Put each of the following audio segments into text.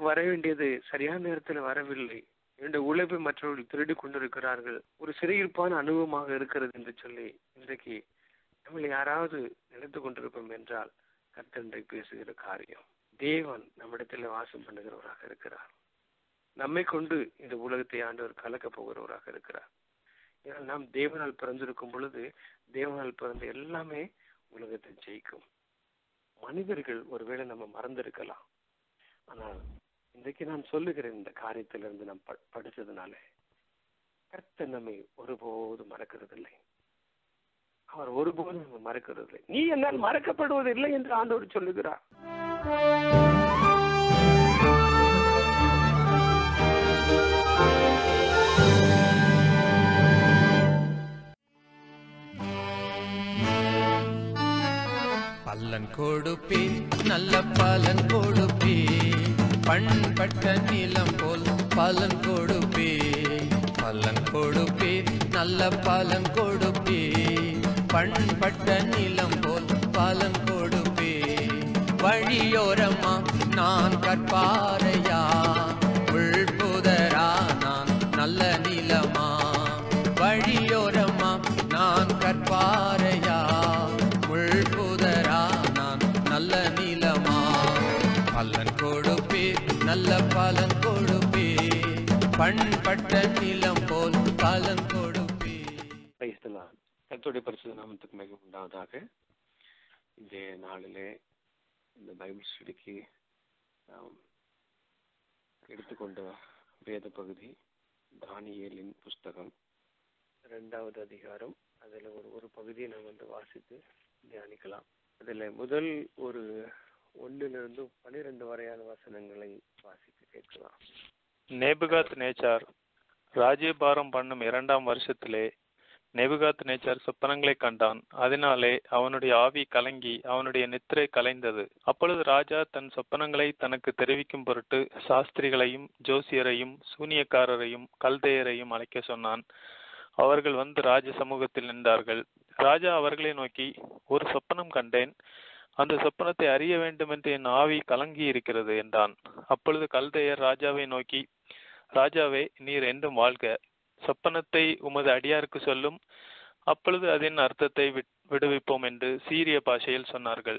வர வேண்டியது சரியான நேரத்தில் வரவில்லை என்னுடைய உழைப்பை மற்றவர்கள் திருடி கொண்டிருக்கிறார்கள் ஒரு சிறையிருப்பான அனுபவமாக இருக்கிறது என்று சொல்லி இன்றைக்கு நம்மளை யாராவது நினைத்து கொண்டிருப்போம் என்றால் கத்தண்டை பேசுகிற காரியம் தேவன் நம்மிடத்தில் வாசம் பண்ணுகிறவராக இருக்கிறார் நம்மை கொண்டு இந்த உலகத்தை ஆண்டவர் கலக்கப் போகிறவராக இருக்கிறார் ஏன்னா நாம் தேவனால் பிறந்திருக்கும் பொழுது தேவனால் பிறந்த எல்லாமே உலகத்தை ஜெயிக்கும் மனிதர்கள் ஒருவேளை நம்ம மறந்திருக்கலாம் ஆனால் இன்றைக்கு நான் சொல்லுகிறேன் இந்த காரியத்திலிருந்து நாம் ப- படிச்சதுனால கர்த்தர் நம்மை ஒருபோதும் மறக்கிறதில்லை அவர் ஒருபோதும் நம்ம மறக்கிறதில்லை நீ என்னால் மறக்கப்படுவதில்லை என்று ஆண்டவர் சொல்லுகிறார் பல்லன் கொடுப்பே நல்ல பலன் கொடுப்பே பண்பட்ட நிலம் போல் பலன் கொடுப்பே பலன் கொடுப்பே நல்ல பலன் கொடுப்பே பண்பட்ட நிலம் போல் பலன் கொடுப்பே வழியோரமா நான் கற்பாரையா உள்புதரா நான் நல்ல நிலமா வழியோரமா நான் கற்பாரையா உள்புதரா நான் நல்ல நிலமா பலன் கொடுப்பே நல்ல பலன் கொடுப்பே பண்பட்ட நிலம் போல் பலன் கொடுப்பே Praise the Lord. கர்த்தருடைய பரிசுத்த நாமத்துக்கு மிக உண்டாவதாக இந்த நாளிலே இந்த பைபிள் ஸ்டடிக்கு நாம் எடுத்துக்கொண்ட வேத பகுதி தானியேலின் புஸ்தகம் ரெண்டாவது அதிகாரம் அதில் ஒரு ஒரு பகுதியை நாம் வந்து வாசித்து தியானிக்கலாம் அதில் முதல் ஒரு ஒன்றிலிருந்து பன்னிரெண்டு வரையான வசனங்களை வாசித்து கேட்கலாம் நேபுகாத் நேச்சார் ராஜ்யபாரம் பண்ணும் இரண்டாம் வருஷத்திலே நேபுகாத் நேச்சார் சொப்பனங்களை கண்டான் அதனாலே அவனுடைய ஆவி கலங்கி அவனுடைய நித்திரை கலைந்தது அப்பொழுது ராஜா தன் சொப்பனங்களை தனக்கு தெரிவிக்கும் பொருட்டு சாஸ்திரிகளையும் ஜோசியரையும் சூனியக்காரரையும் கல்தையரையும் அழைக்க சொன்னான் அவர்கள் வந்து ராஜ சமூகத்தில் நின்றார்கள் ராஜா அவர்களை நோக்கி ஒரு சொப்பனம் கண்டேன் அந்த சொப்பனத்தை அறிய வேண்டும் என்று என் ஆவி கலங்கி இருக்கிறது என்றான் அப்பொழுது கல்தையர் ராஜாவை நோக்கி ராஜாவே நீர் என்றும் வாழ்க சொப்பனத்தை உமது அடியாருக்கு சொல்லும் அப்பொழுது அதன் அர்த்தத்தை விட்- விடுவிப்போம் என்று சீரிய பாஷையில் சொன்னார்கள்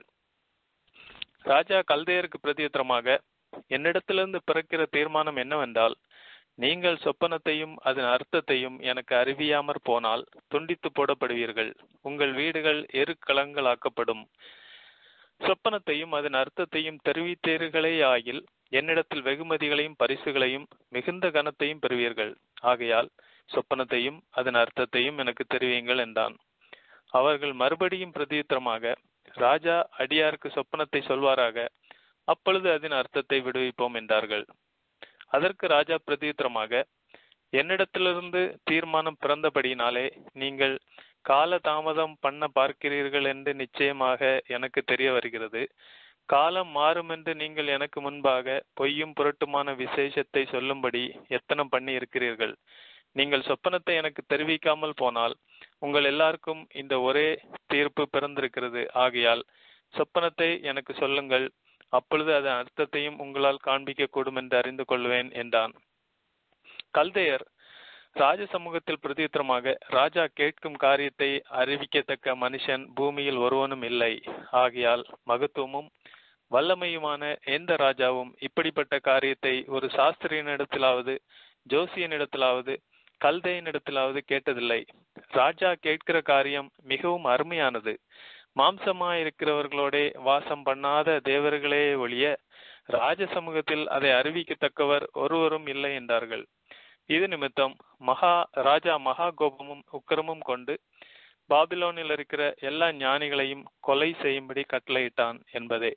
ராஜா கல்தையருக்கு பிரதியுத்தரமாக என்னிடத்திலிருந்து பிறக்கிற தீர்மானம் என்னவென்றால் நீங்கள் சொப்பனத்தையும் அதன் அர்த்தத்தையும் எனக்கு அறிவியாமற் போனால் துண்டித்து போடப்படுவீர்கள் உங்கள் வீடுகள் எருக்களங்களாக்கப்படும் சொப்பனத்தையும் அதன் அர்த்தத்தையும் தெரிவித்தீர்களே ஆகில் என்னிடத்தில் வெகுமதிகளையும் பரிசுகளையும் மிகுந்த கனத்தையும் பெறுவீர்கள் ஆகையால் சொப்பனத்தையும் அதன் அர்த்தத்தையும் எனக்கு தெரிவியுங்கள் என்றான் அவர்கள் மறுபடியும் பிரதியுத்தரமாக ராஜா அடியாருக்கு சொப்பனத்தை சொல்வாராக அப்பொழுது அதன் அர்த்தத்தை விடுவிப்போம் என்றார்கள் அதற்கு ராஜா பிரதியுத்தரமாக என்னிடத்திலிருந்து தீர்மானம் பிறந்தபடியினாலே நீங்கள் கால தாமதம் பண்ண பார்க்கிறீர்கள் என்று நிச்சயமாக எனக்கு தெரிய வருகிறது காலம் மாறும் என்று நீங்கள் எனக்கு முன்பாக பொய்யும் புரட்டுமான விசேஷத்தை சொல்லும்படி எத்தனம் பண்ணி இருக்கிறீர்கள் நீங்கள் சொப்பனத்தை எனக்கு தெரிவிக்காமல் போனால் உங்கள் எல்லாருக்கும் இந்த ஒரே தீர்ப்பு பிறந்திருக்கிறது ஆகையால் சொப்பனத்தை எனக்கு சொல்லுங்கள் அப்பொழுது அதன் அர்த்தத்தையும் உங்களால் காண்பிக்க கூடும் என்று அறிந்து கொள்வேன் என்றான் கல்தையர் ராஜ சமூகத்தில் பிரதியுத்தரமாக ராஜா கேட்கும் காரியத்தை அறிவிக்கத்தக்க மனுஷன் பூமியில் ஒருவனும் இல்லை ஆகையால் மகத்துவமும் வல்லமையுமான எந்த ராஜாவும் இப்படிப்பட்ட காரியத்தை ஒரு சாஸ்திரியனிடத்திலாவது ஜோசியனிடத்திலாவது கல்தையனிடத்திலாவது கேட்டதில்லை ராஜா கேட்கிற காரியம் மிகவும் அருமையானது மாம்சமாயிருக்கிறவர்களோடே வாசம் பண்ணாத தேவர்களே ஒழிய ராஜ சமூகத்தில் அதை அறிவிக்கத்தக்கவர் ஒருவரும் இல்லை என்றார்கள் இது நிமித்தம் மகா ராஜா மகா கோபமும் உக்கிரமும் கொண்டு பாபிலோனில் இருக்கிற எல்லா ஞானிகளையும் கொலை செய்யும்படி கட்டளையிட்டான் என்பதே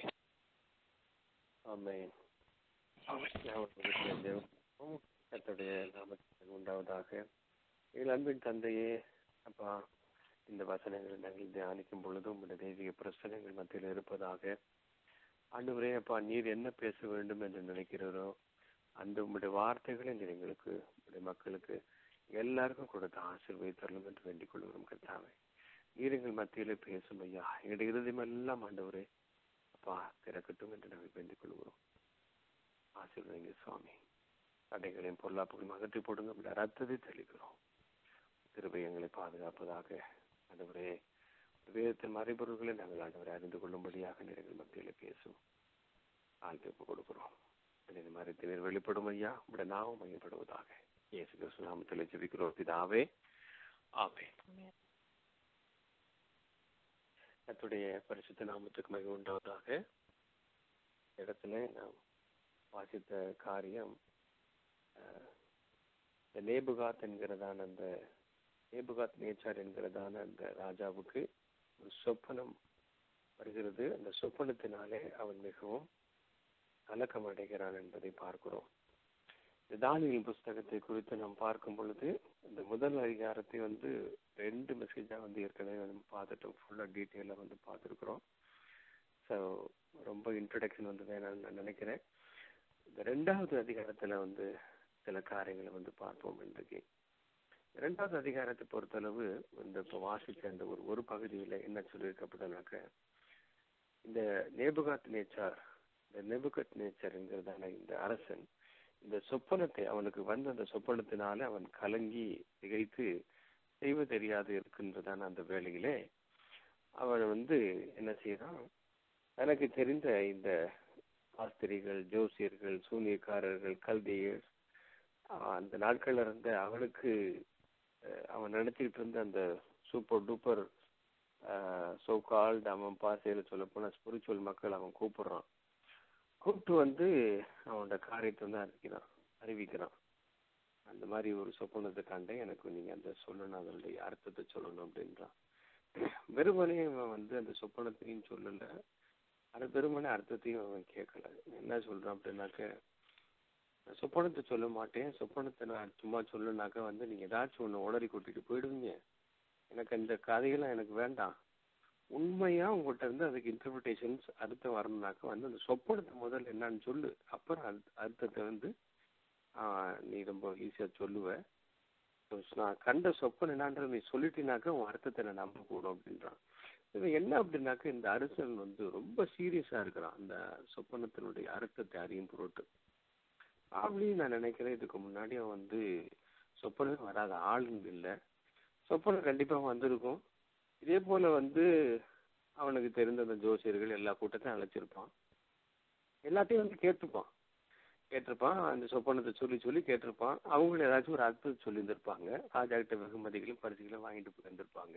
ஆமென் கர்த்தருடைய நாமத்துக்கு உண்டாவதாக எங்கள் அன்பின் தந்தையே அப்பா இந்த வசனங்களை நாங்கள் தியானிக்கும் பொழுதும் உங்களுடைய தெய்வீக பிரசனங்கள் மத்தியில் இருப்பதாக ஆண்டவரே அப்பா நீர் என்ன பேச வேண்டும் என்று நினைக்கிறீரோ அந்த உங்களுடைய வார்த்தைகளை நீர் எங்களுக்கு உங்களுடைய மக்களுக்கு எல்லாருக்கும் கொடுத்து ஆசீர்வதித்தரலும் என்று வேண்டிக் கொள்கிறோம் கர்த்தாவே நீர் எங்கள் மத்தியிலே பேசும் ஐயா எங்களுடைய இருதயம் எல்லாம் ஆண்டவரே அப்பா திறக்கட்டும் என்று நாங்கள் வேண்டிக் கொள்கிறோம் ஆசீர்வதிங்க சுவாமி தடைகளையும் பொருளாப்புகளையும் அகற்றி போடுங்க அப்படி ரத்தத்தை தெளிக்கிறோம் திருப்பை எங்களை பாதுகாப்பதாக ஆண்டவரே வேதத்தின் மறைபொருள்களை நாங்கள் ஆண்டவரை அறிந்து கொள்ளும்படியாக நீங்கள் மத்தியில் பேசும் ஆழ்த்திப்பு கொடுக்கிறோம் இந்த மரத்தினர் வெளிப்படும் ஐயா உடைய நாமம் மையப்படுவதாக இயேசு கிறிஸ்து நாமத்தில் ஜெபிக்கிறோம் பிதாவே ஆமே கர்த்தருடைய பரிசுத்த நாமத்துக்கு மகிழ்வு உண்டாவதாக இந்த இடத்துல நாம் வாசித்த காரியம் அஹ், இந்த நேபுகாத் என்கிறதான அந்த நேபுகாத் நேச்சார் என்கிறதான அந்த ராஜாவுக்கு ஒரு சொப்பனம் வருகிறது அந்த சொப்பனத்தினாலே அவன் மிகவும் கலக்கம் அடைகிறான் என்பதை பார்க்கிறோம் இந்த தானியல் புஸ்தகத்தை குறித்து நாம் பார்க்கும் பொழுது இந்த முதல் அதிகாரத்தை வந்து ரெண்டு மெசேஜா வந்து ஏற்கனவே வந்து பார்த்துட்டோம் ஃபுல்லா டீட்டெயிலா வந்து பார்த்துருக்குறோம் ஸோ ரொம்ப இன்ட்ரடக்ஷன் வந்து வேணாம்னு நான் நினைக்கிறேன் இந்த ரெண்டாவது அதிகாரத்துல வந்து சில காரியங்களை வந்து பார்ப்போம் இன்றைக்கு இரண்டாவது அதிகாரத்தை பொறுத்தளவு இந்த இப்போ வாசிச்ச அந்த ஒரு ஒரு பகுதியில என்ன சொல்லியிருக்கப்பட்டனாக்க இந்த நேபுகாத் நேச்சார் இந்த நெபுகத் நேச்சர் என்கிறதான இந்த அரசன் இந்த சொப்பனத்தை அவனுக்கு வந்த அந்த சொப்பனத்தினால அவன் கலங்கி திகைத்து செய்வ தெரியாது இருக்கின்றதான அந்த வேளையிலே அவன் வந்து என்ன செய்யறான் தனக்கு தெரிந்த இந்த ஆஸ்திரிகள் ஜோசியர்கள் சூனியக்காரர்கள் கல்தியர் அந்த நாட்கள்ல இருந்த அவனுக்கு அஹ், அவன் நினைச்சிட்டு இருந்த அந்த சூப்பர் டூப்பர் சோ கால்டு அவன் பாசையில சொல்ல போனா ஸ்பிரிச்சுவல் மக்கள் அவன் கூப்பிடுறான் கூப்பிட்டு வந்து அவனோட காரியத்தை வந்து அறிவிக்கிறான் அறிவிக்கிறான் அந்த மாதிரி ஒரு சொப்பனத்தை கண்டேன் எனக்கு நீங்க அந்த சொல்லணும் அதனுடைய அர்த்தத்தை சொல்லணும் அப்படின்றான் வெறுமனே அவன் வந்து அந்த சொப்பனத்தையும் சொல்லல அது வெறுமனே அர்த்தத்தையும் அவன் கேட்கல என்ன சொல்றான் அப்படின்னாக்க நான் சொப்பனத்தை சொல்ல மாட்டேன் சொப்பனத்தை நான் சும்மா சொல்லுனாக்க வந்து நீங்க ஏதாச்சும் ஒண்ணு உளறி கூட்டிட்டு போயிடுவீங்க எனக்கு அந்த கதையெல்லாம் எனக்கு வேண்டாம் உண்மையா உங்கள்கிட்ட இருந்து அதுக்கு இன்டர்பிரிட்டேஷன்ஸ் அர்த்தம் வரணும்னாக்க வந்து அந்த சொப்பனத்தை முதல்ல என்னன்னு சொல்லு அப்புறம் அர்த்த- அர்த்தத்தை வந்து ஆஹ், நீ ரொம்ப ஈஸியா சொல்லுவ So, நான் கண்ட சொப்பன் என்னான்றத நீ சொல்லிட்டீனாக்க உன் அர்த்தத்தை நான் நம்ப கூடும் அப்படின்றான் இது என்ன அப்படின்னாக்க இந்த அரசன் வந்து ரொம்ப சீரியஸா இருக்கிறான் அந்த சொப்பனத்தினுடைய அர்த்தத்தை அறியும் பொருட்டு அப்படின்னு நான் நினைக்கிறேன் இதுக்கு முன்னாடி அவன் வந்து சொப்பனமே வராத ஆளுங்க இல்லை சொப்பனம் கண்டிப்பா வந்திருக்கும் இதே போல வந்து அவனுக்கு தெரிந்த அந்த ஜோசியர்கள் எல்லா கூட்டத்தையும் அழைச்சிருப்பான் எல்லாத்தையும் வந்து கேட்டிருப்பான் கேட்டிருப்பான் அந்த சொப்பனத்தை சொல்லி சொல்லி கேட்டிருப்பான் அவங்களும் ஏதாச்சும் ஒரு அர்த்தத்தை சொல்லியிருந்திருப்பாங்க ராஜா கிட்ட வெகுமதிகளும் பரிசுகளும் வாங்கிட்டு போயிருந்திருப்பாங்க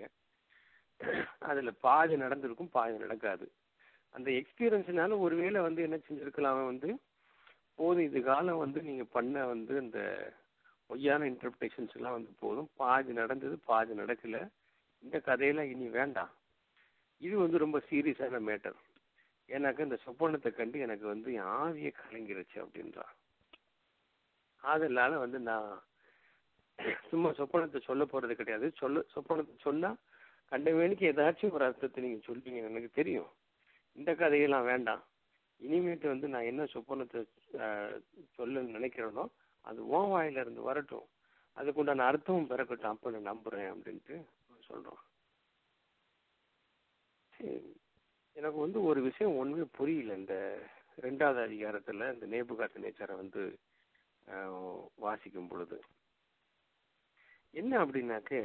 அதுல பாதி நடந்திருக்கும் பாதி நடக்காது அந்த எக்ஸ்பீரியன்ஸ்னால ஒருவேளை வந்து என்ன செஞ்சிருக்கலாம் அவன் வந்து போதும் இது காலம் வந்து நீங்க பண்ண வந்து அந்த பொய்யான இன்டர்பிரேஷன்ஸ் எல்லாம் வந்து போதும் பாதி நடந்தது பாதி நடக்கல இந்த கதையெல்லாம் இனி வேண்டாம் இது வந்து ரொம்ப சீரியஸான மேட்டர் ஏன்னாக்க இந்த சொப்பனத்தை கண்டு எனக்கு வந்து என் ஆவியை கலங்கிருச்சு அப்படின்றான் அதனால வந்து நான் சும்மா சொப்பனத்தை சொல்ல போறது கிடையாது சொல்ல சொப்பனத்தை சொன்னா கண்டவேனுக்கு ஏதாச்சும் ஒரு அர்த்தத்தை நீங்க சொல்வீங்க எனக்கு தெரியும் இந்த கதையெல்லாம் வேண்டாம் இனிமேட்டு வந்து நான் என்ன சொப்பனத்தை ஆஹ், சொல்ல நினைக்கிறேனோ அது ஓ வாயில இருந்து வரட்டும் அதுக்குண்டான அர்த்தமும் பிறக்கட்டும் அப்ப நான் நம்புறேன் அப்படின்ட்டு சொல்றோம் சரி. எனக்கு வந்து ஒரு விஷயம் ஒண்ணுமே புரியல இந்த ரெண்டாவது அதிகாரத்துல இந்த நேபுகாட்டு நேச்சரை வந்து ஆஹ், வாசிக்கும் பொழுது என்ன அப்படின்னாக்க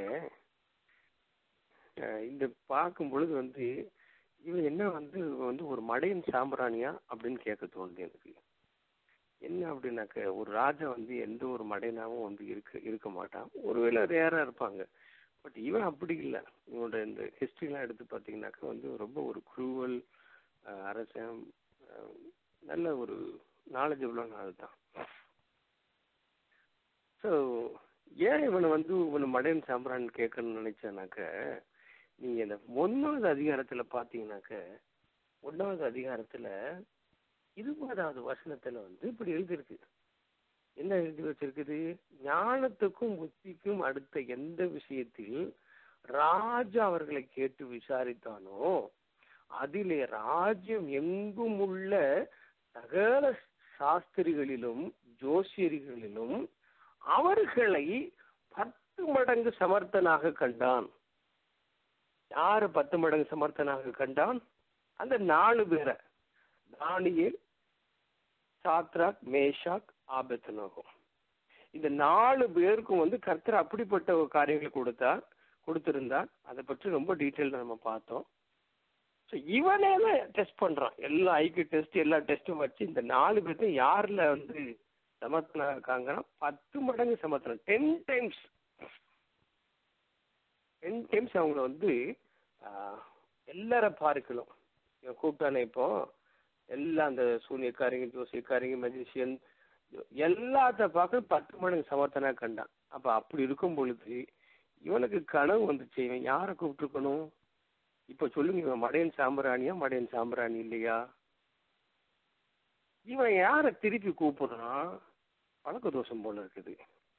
ஆஹ், இந்த பார்க்கும் பொழுது வந்து இவன் என்ன வந்து வந்து ஒரு மடையன் சாம்பிராணியா அப்படின்னு கேட்க தோணுது எனக்கு என்ன அப்படின்னாக்க ஒரு ராஜா வந்து எந்த ஒரு மடையனாவும் வந்து இருக்க இருக்க மாட்டான் ஒருவேளை ரேரா இருப்பாங்க பட் இவன் அப்படி இல்லை இவனோட இந்த ஹிஸ்டரிலாம் எடுத்து பார்த்தீங்கன்னாக்க வந்து ரொம்ப ஒரு குரூவல் அரசன் அஹ், நல்ல ஒரு நாலேஜபிளான ஆள் தான் ஸோ ஏன் இவனை வந்து இவனை மடையன் சாம்பிரான் கேட்கணும்னு நினைச்சானாக்க நீங்க இந்த ஒன்னாவது அதிகாரத்துல பாத்தீங்கன்னாக்க ஒன்னாவது அதிகாரத்துல இருபதாவது வசனத்துல வந்து இப்படி எழுதியிருக்கு என்ன எழுதி வச்சிருக்குது ஞானத்துக்கும் புத்திக்கும் அடுத்த எந்த விஷயத்தில் ராஜா அவர்களை கேட்டு விசாரித்தானோ அதிலே ராஜ்யம் எங்கும் உள்ள சகல சாஸ்திரிகளிலும் ஜோசியர்களிலும் அவர்களை பத்து மடங்கு சமர்த்தனாக கண்டான் யாரு பத்து மடங்கு சமர்த்தனாக கண்டான் அந்த நாலு பேரை தானியேல் சாத்ராக் மேஷாக் ஆபத்னோகம் இந்த நாலு பேருக்கும் வந்து கர்த்தர் அப்படிப்பட்ட ஒரு காரியங்களை கொடுத்தார் கொடுத்திருந்தார் அதை பற்றி ரொம்ப டீட்டெயில் நம்ம பார்த்தோம் ஸோ இவனே தான் டெஸ்ட் பண்றான் எல்லா ஐக்கு டெஸ்ட் எல்லா டெஸ்ட்டும் வச்சு இந்த நாலு பேர்த்தையும் யார்ல வந்து சமத்தனம் இருக்காங்கன்னா பத்து மடங்கு சமத்தனம் டென் டைம்ஸ் டென் டைம்ஸ் அவங்கள வந்து ஆஹ், எல்லார பார்க்கலாம் இவன் கூப்பிட்டானே இப்போ எல்லா அந்த சூனியக்காரங்க ஜோசியக்காரங்க மெஜிஷியன் எல்லாத்த பார்க்க பத்து மடங்கு சமத்தனா கண்டான் அப்ப அப்படி இருக்கும் பொழுது இவனுக்கு கனவு வந்துச்சு இவன் யாரை கூப்பிட்டுருக்கணும் இப்ப சொல்லுங்க இவன் மடையன் சாம்பிராணியா மடையன் சாம்பிராணி இல்லையா இவன் யாரை திருப்பி கூப்பிடுறான் பழக்க தோஷம் போல இருக்குது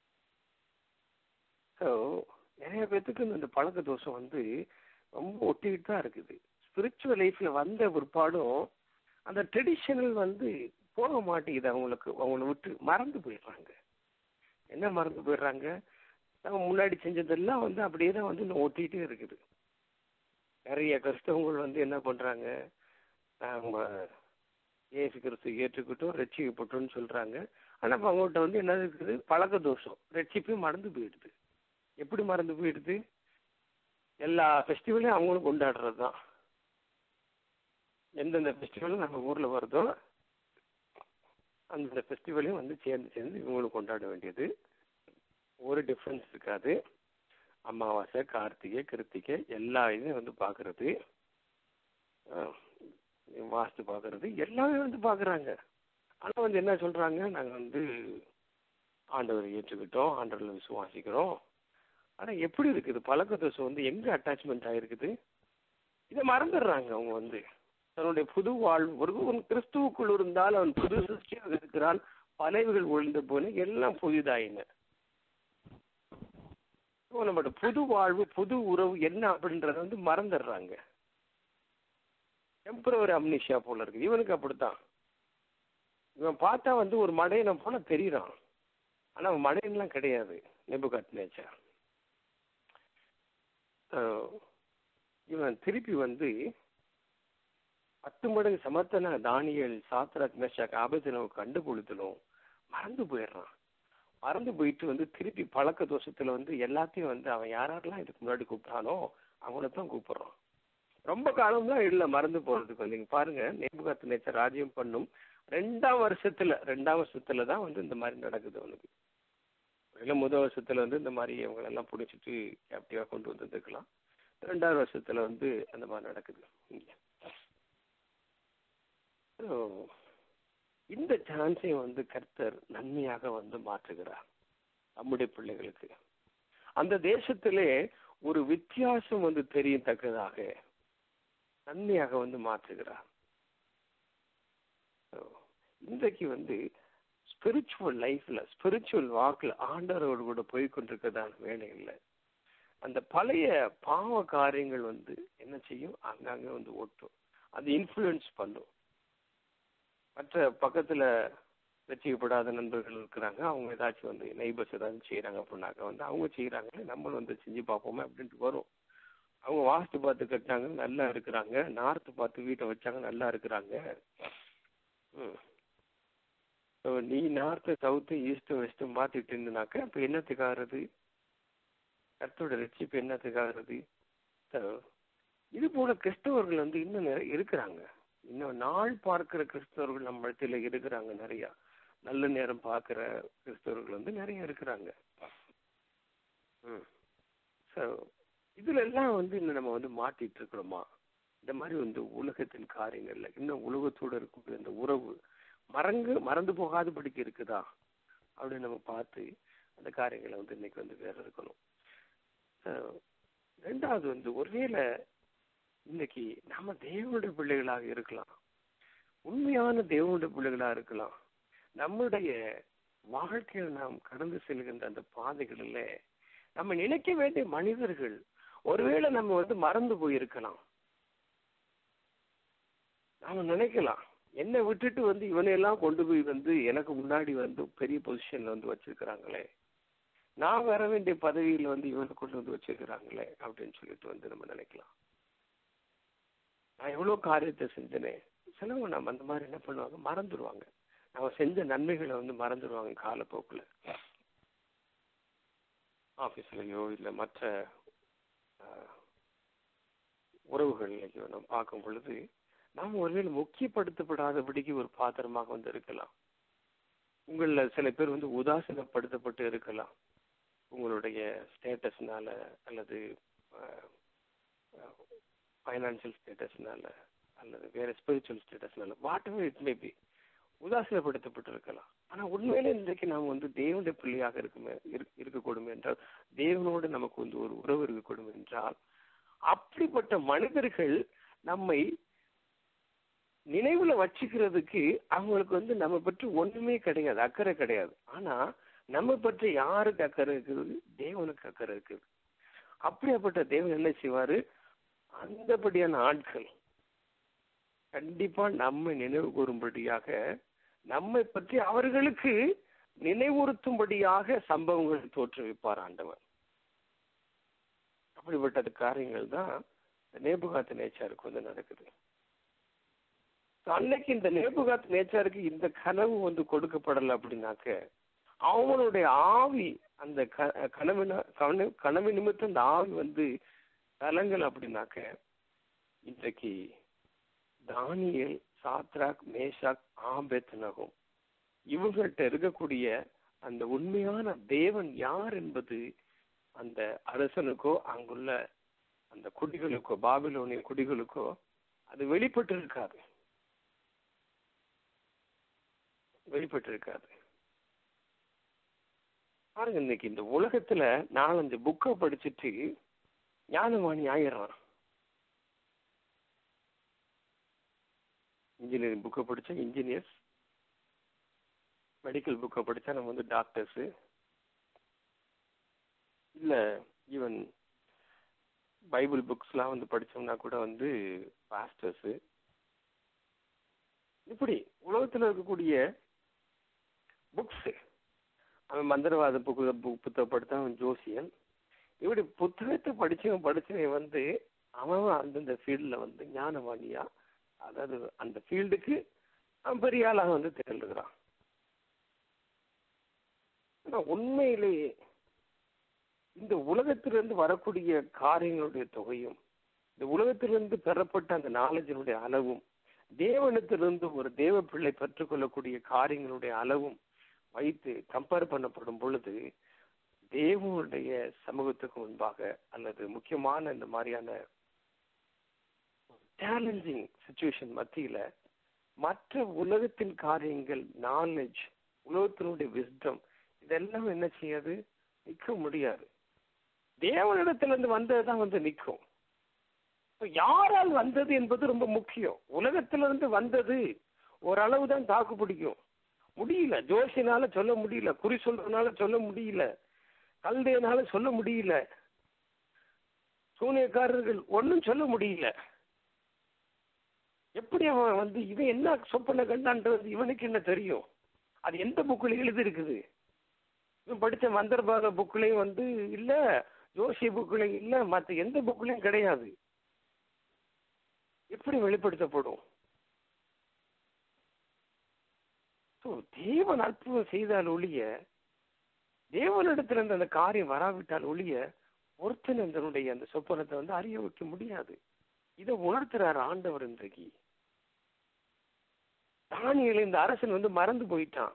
ஸோ நிறைய பேத்துக்கு இந்த பழக்க தோஷம் வந்து ரொம்ப ஒட்டிக்கிட்டு தான் இருக்குது ஸ்பிரிச்சுவல் லைஃப்ல வந்த பிற்பாடும் அந்த ட்ரெடிஷனல் வந்து போக மாட்டேங்குது அவங்களுக்கு அவங்கள விட்டு மறந்து போயிடுறாங்க என்ன மறந்து போயிடுறாங்க நம்ம முன்னாடி செஞ்சதெல்லாம் வந்து அப்படியே தான் வந்து இன்னும் ஒட்டிகிட்டே இருக்குது நிறைய கிறிஸ்தவங்கள் வந்து என்ன பண்றாங்க நாம இயேசு கிறிஸ்து ஏற்றுக்கிட்டோம் ரட்சிக்கப்பட்டோம்னு சொல்றாங்க ஆனா இப்ப அவங்ககிட்ட வந்து என்ன இருக்குது பழக்க தோஷம் ரட்சிப்பே மறந்து போயிடுது எப்படி மறந்து போயிடுது எல்லா ஃபெஸ்டிவலையும் அவங்களும் கொண்டாடுறது தான் எந்தெந்த ஃபெஸ்டிவல் நம்ம ஊர்ல வருதோ அந்தந்த ஃபெஸ்டிவலையும் வந்து சேர்ந்து சேர்ந்து இவங்களும் கொண்டாட வேண்டியது ஒரு டிஃப்ரென்ஸ் இருக்காது அமாவாசை கார்த்திகை கிருத்திகை எல்லா இதையும் வந்து பார்க்கறது அஹ், வாஸ்து பார்க்கறது எல்லாமே வந்து பார்க்குறாங்க ஆனால் வந்து என்ன சொல்றாங்க நாங்கள் வந்து ஆண்டவரை ஏற்றுக்கிட்டோம் ஆண்டவரில் விசுவாசிக்கிறோம் ஆனால் எப்படி இருக்குது பழக்க தோஷம் வந்து எங்கே அட்டாச்மெண்ட் ஆகிருக்குது இதை மறந்துடுறாங்க அவங்க வந்து தன்னுடைய புது வாழ்வு ஒருவன் கிறிஸ்துவுக்குள் இருந்தால் அவன் புது சிருஷ்டியாக இருக்கிறான் பலைவுகள் ஒழிந்த போல எல்லாம் புதிதாயின இப்போ நம்மளோட புது வாழ்வு புது உறவு என்ன அப்படின்றத வந்து மறந்துடுறாங்க டெம்பரவரி அம்னிஷியா போல இருக்கு இவனுக்கு அப்படித்தான் இவன் பார்த்தா வந்து ஒரு மடையனை போல தெரியறான் ஆனா அவன் மடையன்லாம் கிடையாது நெபுகாட் நேச்சர் இவன் திருப்பி வந்து பத்து மடங்கு சமர்த்தன தானியல் சாத்ராக் மேஷாக் ஆபத்தினவை கண்டுபிடித்தலும் மறந்து போயிடுறான் மறந்து போயிட்டு வந்து திருப்பி பழக்க தோஷத்துல வந்து எல்லாத்தையும் வந்து அவன் யாரெல்லாம் இதுக்கு முன்னாடி கூப்பிட்டானோ அவங்கள தான் கூப்பிடுறான் ரொம்ப காலம்லாம் இல்ல மறந்து போறதுக்கு வந்து நீங்க பாருங்க நேபுகாத்து நேச்சர் ராஜ்யம் பண்ணும் ரெண்டாம் வருஷத்துல ரெண்டாம் வருஷத்துல தான் வந்து இந்த மாதிரி நடக்குது அவனுக்கு இல்ல முதல் வருஷத்துல வந்து இந்த மாதிரி இவங்க எல்லாம் பிடிச்சிட்டு கேப்டிவா கொண்டு வந்திருக்கலாம் ரெண்டாவது வருஷத்துல வந்து அந்த மாதிரி நடக்குது இங்க So, இந்த சான்ஸையும் வந்து கர்த்தர் நன்மையாக வந்து மாற்றுகிறார் நம்முடைய பிள்ளைகளுக்கு அந்த தேசத்திலே ஒரு வித்தியாசம் வந்து தெரியத்தக்கதாக நன்மையாக வந்து மாற்றுகிறார் So, இன்றைக்கு வந்து ஸ்பிரிச்சுவல் லைஃப்ல ஸ்பிரிச்சுவல் வாக்ல ஆண்டவரோடு கூட போய் கொண்டிருக்கிறதான வேலை இல்லை அந்த பழைய பாவ காரியங்கள் வந்து என்ன செய்யும் அங்கங்க வந்து ஒட்டும் அது இன்ஃப்ளூயன்ஸ் பண்ணும் மற்ற பக்கத்துல ரசிக்கப்படாத நண்பர்கள் இருக்கிறாங்க அவங்க ஏதாச்சும் வந்து நெய்பர்ஸ் ஏதாச்சும் செய்யறாங்க அப்படின்னாக்க வந்து அவங்க செய்யறாங்க நம்மளும் வந்து செஞ்சு பார்ப்போமே அப்படின்ட்டு வரும் அவங்க வாஸ்து பார்த்து கட்டினாங்க நல்லா இருக்கிறாங்க நார்த்து பார்த்து வீட்டை வச்சாங்க நல்லா இருக்கிறாங்க ம். So, நீ நார்த்து சவுத்து ஈஸ்ட் வெஸ்ட்டும் பார்த்துட்டு இருந்தனாக்க அப்ப என்னத்துக்கு ஆகுறது கர்த்தோட ரட்சிப்பு என்னத்துக்கு ஆகுறது So, இது போல கிறிஸ்தவர்கள் வந்து இன்னும் நிறைய இருக்கிறாங்க இன்னும் நாள் பார்க்கிற கிறிஸ்தவர்கள் நம்ம இடத்துல இருக்கிறாங்க நிறைய நல்ல நேரம் பார்க்கிற கிறிஸ்தவர்கள் வந்து நிறைய இருக்கிறாங்க ம் ஸோ இதுல எல்லாம் வந்து இன்னும் நம்ம வந்து மாட்டிட்டு இருக்கிறோமா இந்த மாதிரி வந்து உலகத்தின் காரியங்கள்ல இன்னும் உலகத்தோட இருக்கக்கூடிய அந்த உறவு மறந்து மறந்து போகாதபடிக்கு இருக்குதா அப்படின்னு நம்ம பார்த்து அந்த காரியங்களை வந்து இன்னைக்கு வந்து வேற இருக்கணும் So, ரெண்டாவது வந்து ஒருவேளை இன்னைக்கு நம்ம தேவனுடைய பிள்ளைகளாக இருக்கலாம் உண்மையான தேவனுடைய பிள்ளைகளாக இருக்கலாம் நம்முடைய வாழ்க்கையில் நாம் கடந்து செல்கின்ற அந்த பாதைகளில் நம்ம நினைக்க வேண்டிய மனிதர்கள் ஒருவேளை நம்ம வந்து மறந்து போயிருக்கலாம் நாம நினைக்கலாம் என்னை விட்டுட்டு வந்து இவனையெல்லாம் கொண்டு போய் வந்து எனக்கு முன்னாடி வந்து பெரிய பொசிஷன்ல வந்து வச்சிருக்கிறாங்களே நான் வர வேண்டிய பதவியில வந்து இவனை கொண்டு வந்து வச்சிருக்கிறாங்களே அப்படின்னு சொல்லிட்டு வந்து நம்ம நினைக்கலாம் நான் எவ்வளவு காரியத்தை செஞ்சனே சிலவங்க நம்ம அந்த மாதிரி என்ன பண்ணுவாங்க மறந்துடுவாங்க நம்ம செஞ்ச நன்மைகளை வந்து மறந்துடுவாங்க காலப்போக்கில் ஆஃபீஸ்லயோ இல்லை மற்ற ஆஹ், உறவுகள்லையோ நம்ம பார்க்கும் பொழுது நாம் ஒருவேளை முக்கியப்படுத்தப்படாதபடிக்கு ஒரு பாத்திரமாக வந்து இருக்கலாம் உங்கள சில பேர் வந்து உதாசீனப்படுத்தப்பட்டு இருக்கலாம் உங்களுடைய ஸ்டேட்டஸ்னால அல்லது ஃபைனான்சியல் ஸ்டேட்டஸ்னால அல்லது வேற ஸ்பிரிச்சுவல் ஸ்டேட்டஸ்னால whatever it may be உதாசீனப்படுத்தப்பட்டு இருக்கலாம் ஆனா உண்மையிலே இன்றைக்கு நாம் வந்து தேவனுடைய பிள்ளையாக இருக்குமே இருக்க- இருக்கக்கூடும் என்றால் தேவனோடு நமக்கு வந்து ஒரு உறவு இருக்கக்கூடும் என்றால் அப்படிப்பட்ட மனிதர்கள் நம்மை நினைவுல வச்சுக்கிறதுக்கு அவங்களுக்கு வந்து நம்ம பற்றி ஒண்ணுமே கிடையாது அக்கறை கிடையாது ஆனா நம்ம பற்றி யாருக்கு அக்கறை இருக்குது தேவனுக்கு அக்கறை இருக்குது அப்படியாப்பட்ட தேவன் என்ன செய்வாரு அந்தபடியான ஆட்கள் கண்டிப்பா நம்ம நினைவு கூறும்படியாக நம்மை பற்றி அவர்களுக்கு நினைவுறுத்தும்படியாக சம்பவங்களை தோற்றுவிப்பார் ஆண்டவர் அப்படிப்பட்ட காரியங்கள் தான் நேபுகாத்து நேச்சாருக்கு வந்து நடக்குது So, அன்னைக்கு இந்த நேபுகாத்து நேச்சாருக்கு இந்த கனவு வந்து கொடுக்கப்படலை அப்படின்னாக்க அவனுடைய ஆவி அந்த க- கனவு கனவு கனவு நிமித்தம் அந்த ஆவி வந்து கலங்கல் அப்படின்னாக்க இன்றைக்கு தானியேல் சாத்ராக் மேஷாக் ஆபேத் நகும் இவங்கள்ட்ட இருக்கக்கூடிய அந்த உண்மையான தேவன் யார் என்பது அந்த அரசனுக்கோ அங்குள்ள அந்த குடிகளுக்கோ பாபிலோனிய குடிகளுக்கோ அது வெளிப்பட்டு இருக்காது வெளிப்பட்டு இருக்காது பாருங்க இன்னைக்கு இந்த உலகத்துல நாலஞ்சு புக்கை படிச்சுட்டு ஞானவாணி ஆயிடுறான் இன்ஜினியரிங் புக்கை படிச்சா இன்ஜினியர்ஸ் மெடிக்கல் புக்கை படிச்சா நம்ம வந்து டாக்டர்ஸு இல்ல ஈவன் பைபிள் புக்ஸ்லாம் வந்து படிச்சோம்னா கூட வந்து பாஸ்டர்ஸு இப்படி உலகத்துல இருக்கக்கூடிய புக்ஸ் அவன் மந்திரவாத புக்கு புக் புத்தகம் படித்தான் அவன் ஜோசியன் இப்படி புத்தகத்தை படிச்சவன் படிச்சவன் வந்து அவன் அந்தந்த ஃபீல்டில் வந்து ஞானவாணியா அதாவது அந்த ஃபீல்டுக்கு அவன் பெரிய ஆளாக வந்து திகழ்கிறான் ஆனா உண்மையிலேயே இந்த உலகத்திலிருந்து வரக்கூடிய காரியங்களுடைய தொகையும் இந்த உலகத்திலிருந்து பெறப்பட்ட அந்த நாலேஜினுடைய அளவும் தேவனத்திலிருந்து ஒரு தேவ பிள்ளை பெற்றுக்கொள்ளக்கூடிய காரியங்களுடைய அளவும் வைத்து கம்பேர் பண்ணப்படும் பொழுது தேவனுடைய சமூகத்துக்கு முன்பாக அல்லது முக்கியமான இந்த மாதிரியான சேலஞ்சிங் சுச்சுவேஷன் மத்தியில மற்ற உலகத்தின் காரியங்கள் நாலேஜ் உலகத்தினுடைய விஸ்டம் இதெல்லாம் என்ன செய்யாது நிற்க முடியாது தேவனிடத்துல இருந்து வந்ததுதான் வந்து நிற்கும் இப்ப யாரால் வந்தது என்பது ரொம்ப முக்கியம் உலகத்திலிருந்து வந்தது ஓரளவு தான் தாக்கு பிடிக்கும் முடியல ஜோசினால சொல்ல முடியல குறி சொல்றதுனால சொல்ல முடியல கல்தையனால சொல்ல முடியல சூனியக்காரர்கள் ஒன்றும் சொல்ல முடியல எப்படி அவன் வந்து இவன் என்ன சொப்பனை கண்டான்றது இவனுக்கு என்ன தெரியும் அது எந்த புக்கில் எழுதி இருக்குது இவன் படிச்ச மந்திரபாத புக்லையும் வந்து இல்ல ஜோசிய புக்லையும் இல்ல மற்ற எந்த புக்லையும் கிடையாது எப்படி வெளிப்படுத்தப்படும் So, தேவன் அற்புதம் செய்தால் ஒழிய தேவனிடத்திலிருந்து அந்த காரியம் வராவிட்டால் ஒழிய ஒருத்தன் அதனுடைய அந்த சொப்பனத்தை வந்து அறிய வைக்க முடியாது இதை உணர்த்துறாரு ஆண்டவர் இன்றைக்கு தானியல் இந்த அரசன் வந்து மறந்து போயிட்டான்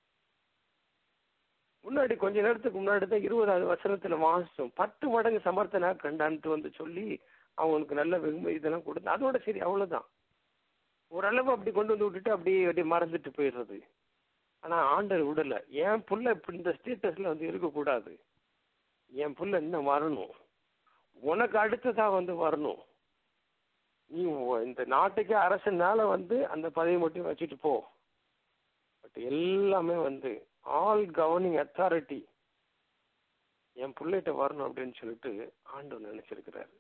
முன்னாடி கொஞ்ச நேரத்துக்கு முன்னாடி தான் இருபதாவது வசனத்துல வாசிச்சோம் பத்து மடங்கு சமர்த்தனா கண்டான்ட்டு வந்து சொல்லி அவனுக்கு நல்ல வெகுமதி இதெல்லாம் கொடுத்து அதோட சரி அவ்வளவுதான் ஓரளவு அப்படி கொண்டு வந்து விட்டுட்டு அப்படியே அப்படியே மறந்துட்டு போயிடுறது ஆனா ஆண்டர் விடல என் புள்ள இப்படி இந்த ஸ்டேட்டஸ்ல வந்து இருக்கக்கூடாது என் புள்ள இன்னும் வரணும் உனக்கு அடுத்ததா வந்து வரணும் நீ உ- இந்த நாட்டுக்கே அரசனால வந்து அந்த பதவி மட்டும் வச்சுட்டு போ பட் எல்லாமே வந்து ஆல் கவர்னிங் அத்தாரிட்டி என் பிள்ளைகிட்ட வரணும் அப்படின்னு சொல்லிட்டு ஆண்டவர் நினைச்சிருக்கிறாரு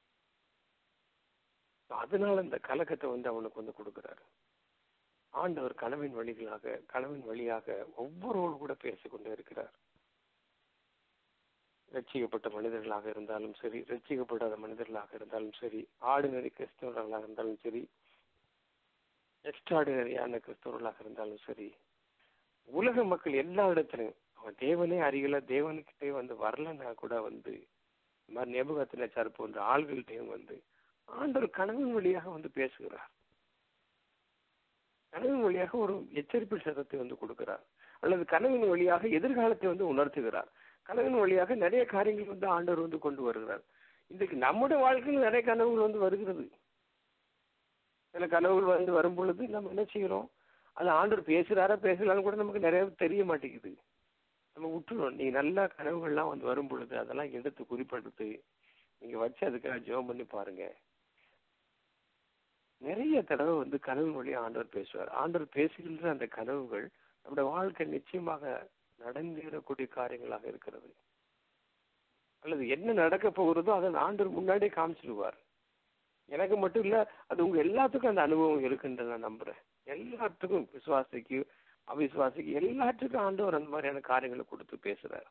அதனால இந்த கலக்கத்தை வந்து அவனுக்கு வந்து கொடுக்கிறாரு ஆண்டவர் கனவின் வழிகளாக கனவின் வழியாக ஒவ்வொருவரோடு கூட பேசிக்கொண்டே இருக்கிறார் ரட்சிக்கப்பட்ட மனிதர்களாக இருந்தாலும் சரி ரட்சிக்கப்படாத மனிதர்களாக இருந்தாலும் சரி ஆர்டினரி கிறிஸ்தவர்களாக இருந்தாலும் சரி எக்ஸ்ட்ராடினரியான கிறிஸ்தவர்களாக இருந்தாலும் சரி உலக மக்கள் எல்லா இடத்துலையும் அவன் தேவனே அறியல தேவனுக்கிட்டே வந்து வரலன்னா கூட வந்து இந்த மாதிரி நேபகத்தினாச்சார் போன்ற ஆள்கள்கிட்டையும் வந்து ஆண்டவர் கனவின் வழியாக வந்து பேசுகிறார் கனவின் வழியாக ஒரு எச்சரிப்பு சதத்தை வந்து கொடுக்கிறார் அல்லது கனவின் வழியாக எதிர்காலத்தை வந்து உணர்த்துகிறார் கனவின் வழியாக நிறைய காரியங்கள் வந்து ஆண்டவர் வந்து கொண்டு வருகிறார் இன்றைக்கு நம்முடைய வாழ்க்கையில் நிறைய கனவுகள் வந்து வருகிறது சில கனவுகள் வந்து வரும் பொழுது நம்ம என்ன செய்கிறோம் அது ஆண்டவர் பேசுறாரா பேசலான்னு கூட நமக்கு நிறைய தெரிய மாட்டேங்குது நம்ம விட்டுருவோம் நீங்க நல்ல கனவுகள்லாம் வந்து வரும் பொழுது அதெல்லாம் எடுத்து குறிப்பிட்டு நீங்க வச்சு அதுக்காக ஜெபம் பண்ணி பாருங்க நிறைய தடவை வந்து கனவு வழியா ஆண்டவர் பேசுவார் ஆண்டவர் பேசுகின்ற அந்த கனவுகள் நம்முடைய வாழ்க்கை நிச்சயமாக நடந்தேறக்கூடிய காரியங்களாக இருக்கிறது அல்லது என்ன நடக்க போகிறதோ அதை ஆண்டவர் முன்னாடியே காமிச்சிடுவார் எனக்கு மட்டும் இல்ல அது உங்க எல்லாத்துக்கும் அந்த அனுபவம் இருக்குன்னு நான் நம்புறேன் எல்லாத்துக்கும் விசுவாசிக்கு அவிசுவாசிக்கு எல்லாத்துக்கும் ஆண்டவர் அந்த மாதிரியான காரியங்களை கொடுத்து பேசுறாரு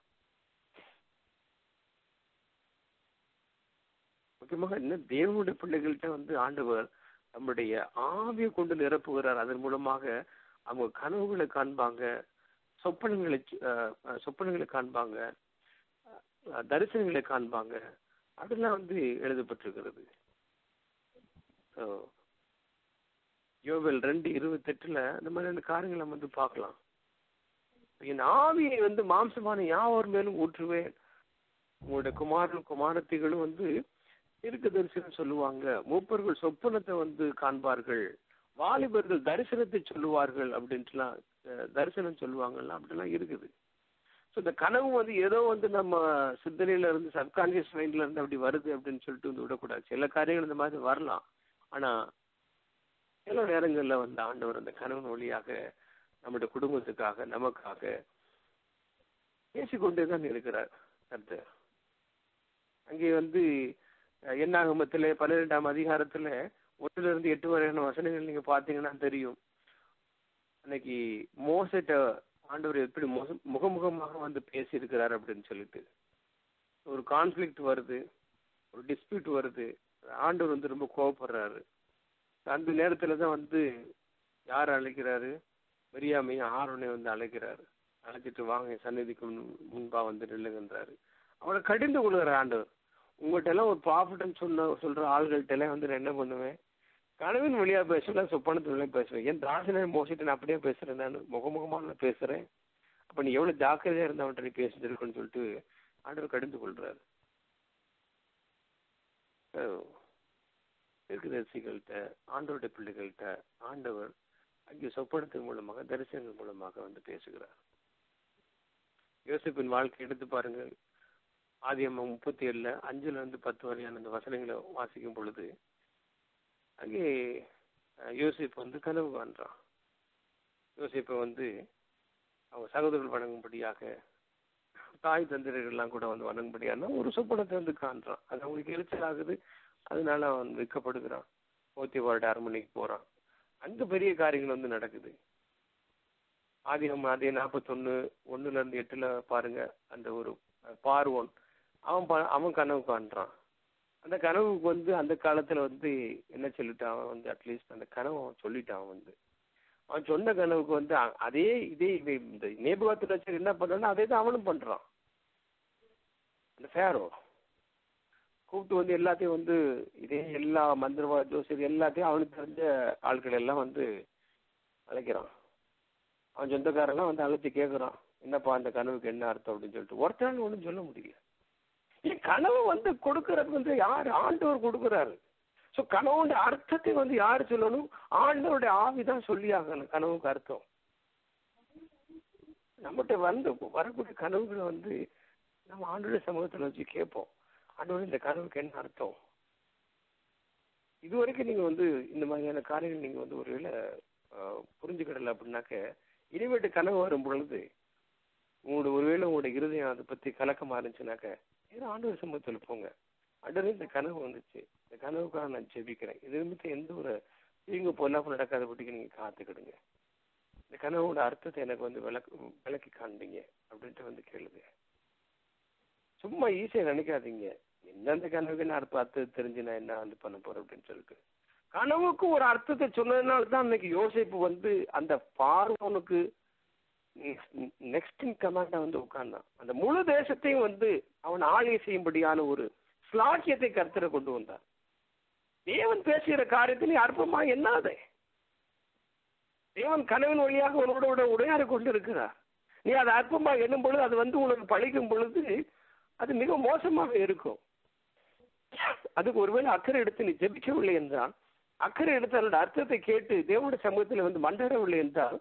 முக்கியமாக இன்னும் தேவனுடைய பிள்ளைகள்கிட்ட வந்து ஆண்டவர் நம்முடைய ஆவியை கொண்டு நிரப்புகிறார் அதன் மூலமாக அவங்க கனவுகளை காண்பாங்க சொப்பனங்களை அஹ், அஹ், சொப்பனங்களை காண்பாங்க அஹ், தரிசனங்களை காண்பாங்க அதெல்லாம் வந்து எழுதப்பட்டிருக்கிறது So, யோவேல் ரெண்டு இருபத்தெட்டுல இந்த மாதிரியான காரியங்களை நம்ம வந்து பார்க்கலாம் என் ஆவியை வந்து மாம்சமான யாவர் மேலும் ஊற்றுவேன் உங்களுடைய குமாரன் குமாரத்திகளும் வந்து இருக்க தரிசனம் சொல்லுவாங்க மூப்பர்கள் சொப்பனத்தை வந்து காண்பார்கள் வாலிபர்கள் தரிசனத்தை சொல்லுவார்கள் அப்படின்ட்டுலாம் அஹ், தரிசனம் சொல்லுவாங்கலாம் அப்படிலாம் இருக்குது ஸோ இந்த கனவு வந்து ஏதோ வந்து நம்ம சிந்தனையில இருந்து சப்கான்சியஸ் மைண்ட்ல இருந்து அப்படி வருது அப்படின்னு சொல்லிட்டு வந்து விடக்கூடாது சில காரியங்கள் இந்த மாதிரி வரலாம் ஆனா சில நேரங்கள்ல வந்து ஆண்டவர் அந்த கனவு வழியாக நம்முடைய குடும்பத்துக்காக நமக்காக பேசிக்கொண்டே தான் இருக்கிறார் கர்த்தர் அங்கே வந்து அஹ், எண்ணாகமத்திலே பன்னிரெண்டாம் அதிகாரத்துல ஒன்றுல இருந்து எட்டு வரையான வசனங்கள் நீங்க பாத்தீங்கன்னா தெரியும் அன்னைக்கு மோசட்ட ஆண்டவர் எப்படி முக முகமுகமாக வந்து பேசியிருக்கிறார் அப்படின்னு சொல்லிட்டு ஒரு கான்ஃப்ளிக்ட் வருது ஒரு டிஸ்பியூட் வருது ஆண்டவர் வந்து ரொம்ப கோவப்படுறாரு அந்த நேரத்துல தான் வந்து யார் அழைக்கிறாரு மரியாமையும் ஆரோனை வந்து அழைக்கிறாரு அழைச்சிட்டு வாங்க என் சந்நிதிக்கு முன்- முன்பா வந்து நில்லுங்கன்றாரு அவனை கடிந்து கொள்கிற ஆண்டவர் உங்கள்கிட்ட எல்லாம் ஒரு ப்ராஃபிட்னு சொன்ன சொல்ற ஆள்கள்ட்ட எல்லாம் வந்து நான் என்ன பண்ணுவேன் கனவின் வழியா பேசல சொப்பனத்தின் வழியா பேசுவேன் என் தாசனை மோசிட்டு நான் அப்படியே பேசுறேன் நான் முகமுகமா நான் பேசுறேன் அப்ப நீ எவ்வளவு ஜாக்கிரதையா இருந்த அவன்கிட்ட நீ பேசிட்டு சொல்லிட்டு ஆண்டவர் கடிந்து கொள்றாரு தீர்க்கதரிசிகள்கிட்ட ஆண்டவருடைய பிள்ளைகள்கிட்ட ஆண்டவர் அங்கே சொப்பனத்தின் மூலமாக தரிசனங்கள் மூலமாக வந்து பேசுகிறார் யோசிப்பின் வாழ்க்கை எடுத்து பாருங்கள் ஆதியம்மா முப்பத்தி ஏழுல அஞ்சுல இருந்து பத்து வரையான அந்த வசனங்களை வாசிக்கும் பொழுது அங்கே அஹ், யோசேப்பு வந்து கனவு காண்றான் யோசேப்பை வந்து அவங்க சகோதரர்கள் வணங்கும்படியாக தாய் தந்திரர்கள்லாம் கூட வந்து வணங்கும்படியான ஒரு சொப்பனத்தை வந்து காண்றான் அது அவங்களுக்கு எரிச்சல் ஆகுது அதனால அவன் விற்கப்படுகிறான் போத்தி வார்டு அரண்மனைக்கு போறான் அங்க பெரிய காரியங்கள் வந்து நடக்குது ஆதிகம் அதே நாற்பத்தொன்னு ஒண்ணுல இருந்து எட்டுல பாருங்க அந்த ஒரு அஹ், பார்வோன் அவன் ப- அவன் கனவு காண்றான் அந்த கனவுக்கு வந்து அந்த காலத்துல வந்து என்ன சொல்லிட்டான் அவன் வந்து அட்லீஸ்ட் அந்த கனவு அவன் சொல்லிட்டான் அவன் வந்து அவன் சொன்ன கனவுக்கு வந்து அ- அதே இதே இவன் இந்த நேபுகாத்து வச்சு என்ன பண்றான்னா அதே தான் அவனும் பண்றான் அந்த ஃபேரோ கூப்பிட்டு வந்து எல்லாத்தையும் வந்து இதே எல்லா மந்திரவா ஜோசியர் எல்லாத்தையும் அவனுக்கு தெரிஞ்ச ஆட்கள் எல்லாம் வந்து அழைக்கிறான் அவன் சொந்தக்காரெல்லாம் வந்து அழைச்சி கேட்குறான் என்னப்பா அந்த கனவுக்கு என்ன அர்த்தம் அப்படின்னு சொல்லிட்டு ஒருத்தரால ஒன்றும் சொல்ல முடியல ஏன் கனவு வந்து கொடுக்கறது வந்து யார் ஆண்டவர் கொடுக்குறாரு ஸோ கனவுடைய அர்த்தத்தை வந்து யார் சொல்லணும் ஆண்டவருடைய ஆவி தான் சொல்லி ஆகணும் கனவுக்கு அர்த்தம் நம்மகிட்ட வந்து வரக்கூடிய கனவுகளை வந்து நம்ம ஆண்டோடைய சமூகத்துல வச்சு கேட்போம் ஆண்டவர் இந்த கனவுக்கு என்ன அர்த்தம் இது வரைக்கும் நீங்க வந்து இந்த மாதிரியான காரியங்கள் நீங்க வந்து ஒருவேளை ஆஹ், புரிஞ்சுக்கிடல அப்படின்னாக்க இனிமேட்டு கனவு வரும் பொழுது உங்களோட ஒருவேளை உங்களோட இருதயம் அதை பத்தி கலக்கமா இருந்துச்சுனாக்க ஏதோ ஆண்டவர் சமூகத்தில் போங்க ஆண்டவரே இந்த கனவு வந்துச்சு இந்த கனவுக்காக நான் ஜெபிக்கிறேன் இது நிமித்தம் எந்த ஒரு தீங்கு பொல்லாப்பு நடக்காதபடிக்கு நீங்க காத்துக்கிடுங்க இந்த கனவோட அர்த்தத்தை எனக்கு வந்து விளக்கு விளக்கி காண்பீங்க அப்படின்ட்டு வந்து கேளுங்க சும்மா ஈஸியா நினைக்காதீங்க எந்தெந்த கனவுக்கு நான் அர்த்தம் அர்த்தம் தெரிஞ்சு நான் என்ன வந்து பண்ண போறேன் அப்படின்னு சொல்லிட்டு கனவுக்கு ஒரு அர்த்தத்தை சொன்னதுனால தான் அன்னைக்கு யோசிப்பு வந்து அந்த பார்வனுக்கு நெக்ஸ்ட் இன் கமாண்டா வந்து உட்கார்ந்தான் அந்த முழு தேசத்தையும் வந்து அவன் ஆளுகை செய்யும்படியான ஒரு ஸ்லாக்கியத்தை கருத்துல கொண்டு வந்தான் தேவன் பேசுகிற காரியத்தில் அற்பமா என்னாதே தேவன் கனவின் வழியாக உன்னோட உடையாறு கொண்டு இருக்கிறார் நீ அதை அற்பமா எண்ணும் பொழுது அது வந்து உனக்கு பழிக்கும் பொழுது அது மிக மோசமாக இருக்கும் அதுக்கு ஒருவேளை அக்கறை எடுத்து நீ ஜெபிக்கவில்லை என்றால் அக்கறை எடுத்து அதோட அர்த்தத்தை கேட்டு தேவனுடைய சமூகத்தில் வந்து மண்டாடவில்லை என்றால்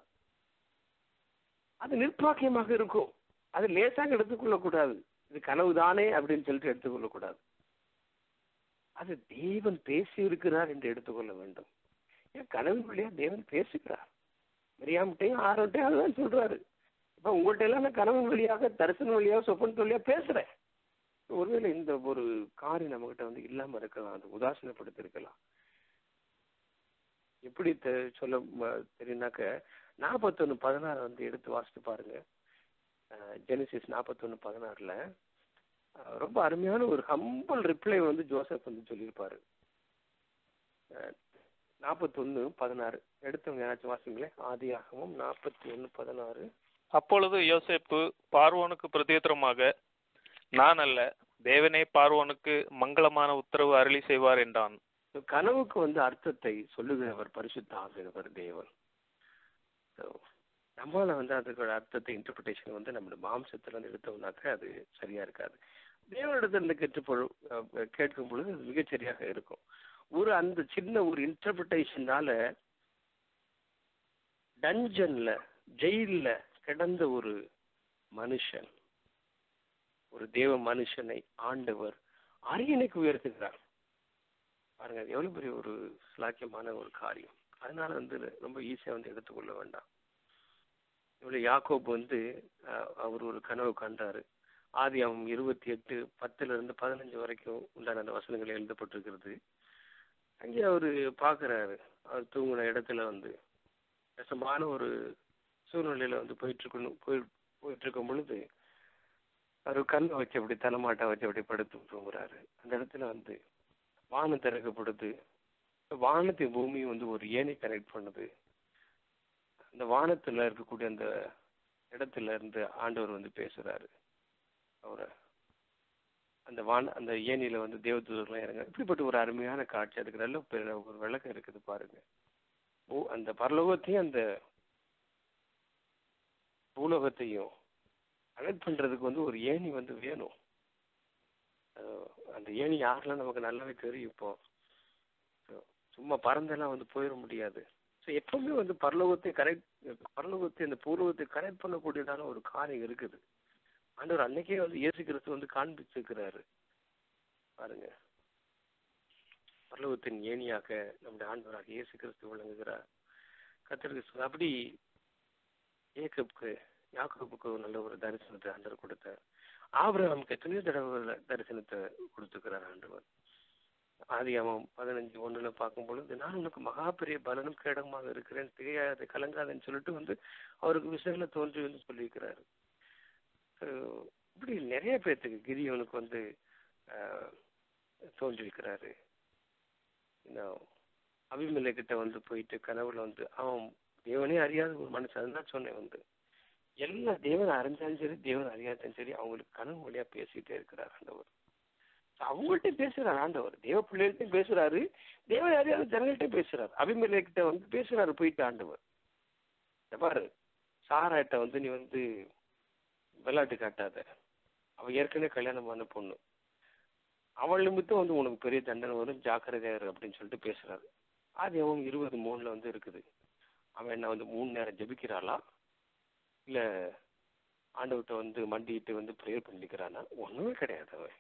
அது நிர்பாக்கியமாக இருக்கும் அது லேசாக எடுத்துக்கொள்ளக்கூடாது இது கனவுதானே அப்படின்னு சொல்லிட்டு எடுத்துக்கொள்ளக்கூடாது அது தேவன் பேசி இருக்கிறார் என்று எடுத்துக்கொள்ள வேண்டும் ஏன் கனவு வழியா தேவன் பேசுகிறார் மரியாமட்டையும் ஆரோட்டையும் அதுதான் சொல்றாரு இப்ப உங்கள்கிட்ட எல்லாம் நான் கனவு வழியாக தரிசன வழியாக சொப்பன் வழியா பேசுறேன் ஒருவேளை இந்த ஒரு காரியம் நம்ம கிட்ட வந்து இல்லாம இருக்கலாம் அது உதாசீனப்படுத்தி இருக்கலாம் எப்படி தெ- சொல்ல ம- தெரியும்னாக்க நாற்பத்தொன்னு பதினாறு வந்து எடுத்து வாசித்து பாருங்க ஜெனிசிஸ் நாற்பத்தொன்னு பதினாறுல அஹ், ரொம்ப அருமையான ஒரு ஹம்பிள் ரிப்ளை வந்து ஜோசப் வந்து சொல்லியிருப்பாரு நாற்பத்தொன்னு பதினாறு எடுத்தவங்க யாராச்சும் வாசிங்களேன் ஆதியாகமும் நாற்பத்தி ஒன்னு பதினாறு அப்பொழுது யோசேப்பு பார்வோனுக்கு பிரதியுத்தரமாக நான் அல்ல தேவனே பார்வோனுக்கு மங்களமான உத்தரவு அருளி செய்வார் என்றான் கனவுக்கு வந்து அர்த்தத்தை சொல்லுகிறவர் பரிசுத்த ஆகிறவர் தேவன் So, நம்மளால வந்து அதுக்கு அர்த்தத்தை இன்டர்பிரிட்டேஷன் வந்து நம்மளோட மாம்சத்துல இருந்து எடுத்தோம்னாக்க அது சரியா இருக்காது தேவனிடத்துல இருந்து கேட்டு பொழு- அஹ் கேட்கும் பொழுது அது மிகச்சரியாக இருக்கும் ஒரு அந்த சின்ன ஒரு இன்டர்பிரிட்டேஷனால டஞ்சன்ல ஜெயில்ல கிடந்த ஒரு மனுஷன் ஒரு தேவ மனுஷனை ஆண்டவர் அரியணைக்கு உயர்த்துகிறார் பாருங்க அது எவ்வளவு பெரிய ஒரு சிலாக்கியமான ஒரு காரியம் அதனால வந்து ரொம்ப ஈஸியா வந்து எடுத்துக்கொள்ள வேண்டாம் இவ்வளவு யாக்கோப் வந்து அஹ், அவர் ஒரு கனவு கண்டாரு ஆதியாகமம் இருபத்தி எட்டு பத்துல இருந்து பதினஞ்சு வரைக்கும் உண்டான அந்த வசனங்கள் எழுதப்பட்டிருக்கிறது அங்கே அவரு பாக்குறாரு அவர் தூங்கின இடத்துல வந்து கஷ்டமான ஒரு சூழ்நிலையில வந்து போயிட்டு இருக்கணும் போய் போயிட்டு இருக்கும் பொழுது அவர் கண்ணை வச்சு அப்படி தலைமாட்டை வச்சு அப்படி படுத்து தூங்குறாரு அந்த இடத்துல வந்து வானம் திறக்கப்படுது வானத்தையும் பூமியும் வந்து ஒரு ஏணி கனெக்ட் பண்ணுது அந்த வானத்துல இருக்கக்கூடிய அந்த இடத்துல இருந்து ஆண்டவர் வந்து பேசுறாரு அவரை அந்த வான அந்த ஏணியில வந்து தேவதூதர்லாம் இறங்க இப்படிப்பட்ட ஒரு அருமையான காட்சி அதுக்கு நல்ல பெரிய ஒரு விளக்கம் இருக்குது பாருங்க ஓ அந்த பரலோகத்தையும் அந்த பூலோகத்தையும் கனெக்ட் பண்றதுக்கு வந்து ஒரு ஏணி வந்து வேணும் அஹ் அந்த ஏணி யாரெல்லாம் நமக்கு நல்லாவே தெரியும் இப்போ So, சும்மா பறந்தெல்லாம் வந்து போயிட முடியாது ஸோ எப்பவுமே வந்து பரலோகத்தை கனெக்ட் பரலோகத்தை இந்த பூர்வத்தை கனெக்ட் பண்ணக்கூடியதான ஒரு காரியம் இருக்குது ஆண்டவர் அன்னைக்கே வந்து இயேசு கிறிஸ்து வந்து காண்பிச்சிருக்கிறாரு பாருங்க பரலோகத்தின் ஏணியாக நம்முடைய ஆண்டவராக இயேசு கிறிஸ்து விளங்குகிறார் கத்திரிக்கு அப்படி ஏக்கப்புக்கு யாக்கோப்புக்கு ஒரு நல்ல ஒரு தரிசனத்தை ஆண்டவர் கொடுத்தார் ஆபிரகாமுக்கு எத்தனையோ தடவை தரிசனத்தை கொடுத்துக்கிறார் ஆண்டவர் ஆதியாமம் பதினஞ்சு ஒண்ணுல பார்க்கும் பொழுது நான் உனக்கு மகா பெரிய பலனும் கேடகமாக இருக்கிறேன் திகையாத கலங்காதன்னு சொல்லிட்டு வந்து அவருக்கு விஷயங்கள தோன்றி வந்து சொல்லியிருக்கிறாரு அஹ் இப்படி நிறைய பேர்த்துக்கு கிரியவனுக்கு வந்து ஆஹ், தோன்றியிருக்கிறாரு இன்னும் அபிமலை கிட்ட வந்து போயிட்டு கனவுல வந்து அவன் தேவனே அறியாத ஒரு மனுஷன் அதுதான் சொன்னேன் வந்து எல்லா தேவன் அறிஞ்சாலும் சரி தேவன் அறியாதாலும் சரி அவங்களுக்கு கனவு வழியா பேசிட்டே இருக்கிறார் ஆண்டவர் அவங்கள்ட்ட பேசுறாரு ஆண்டவர் தேவ பிள்ளைகள்ட்டையும் பேசுறாரு தேவன் அறியாத ஜனங்கள்ட்ட பேசுறாரு அபிமலை கிட்ட வந்து பேசுறாரு போயிட்டு ஆண்டவர் இத பாரு சாராட்ட வந்து நீ வந்து விளையாட்டு காட்டாத அவ ஏற்கனவே கல்யாணம் பண்ண பொண்ணு அவள் நிமித்தம் வந்து உனக்கு பெரிய தண்டனை வரும் ஜாக்கிரதையா இரு அப்படின்னு சொல்லிட்டு பேசுறாரு அது அவன் இருபது மூணுல வந்து இருக்குது அவன் என்ன வந்து மூணு நேரம் ஜெபிக்கிறாளா இல்ல ஆண்டவர்கிட்ட வந்து மண்டிட்டு வந்து ப்ரேயர் பண்ணிக்கிறானா ஒண்ணுமே கிடையாது அவன்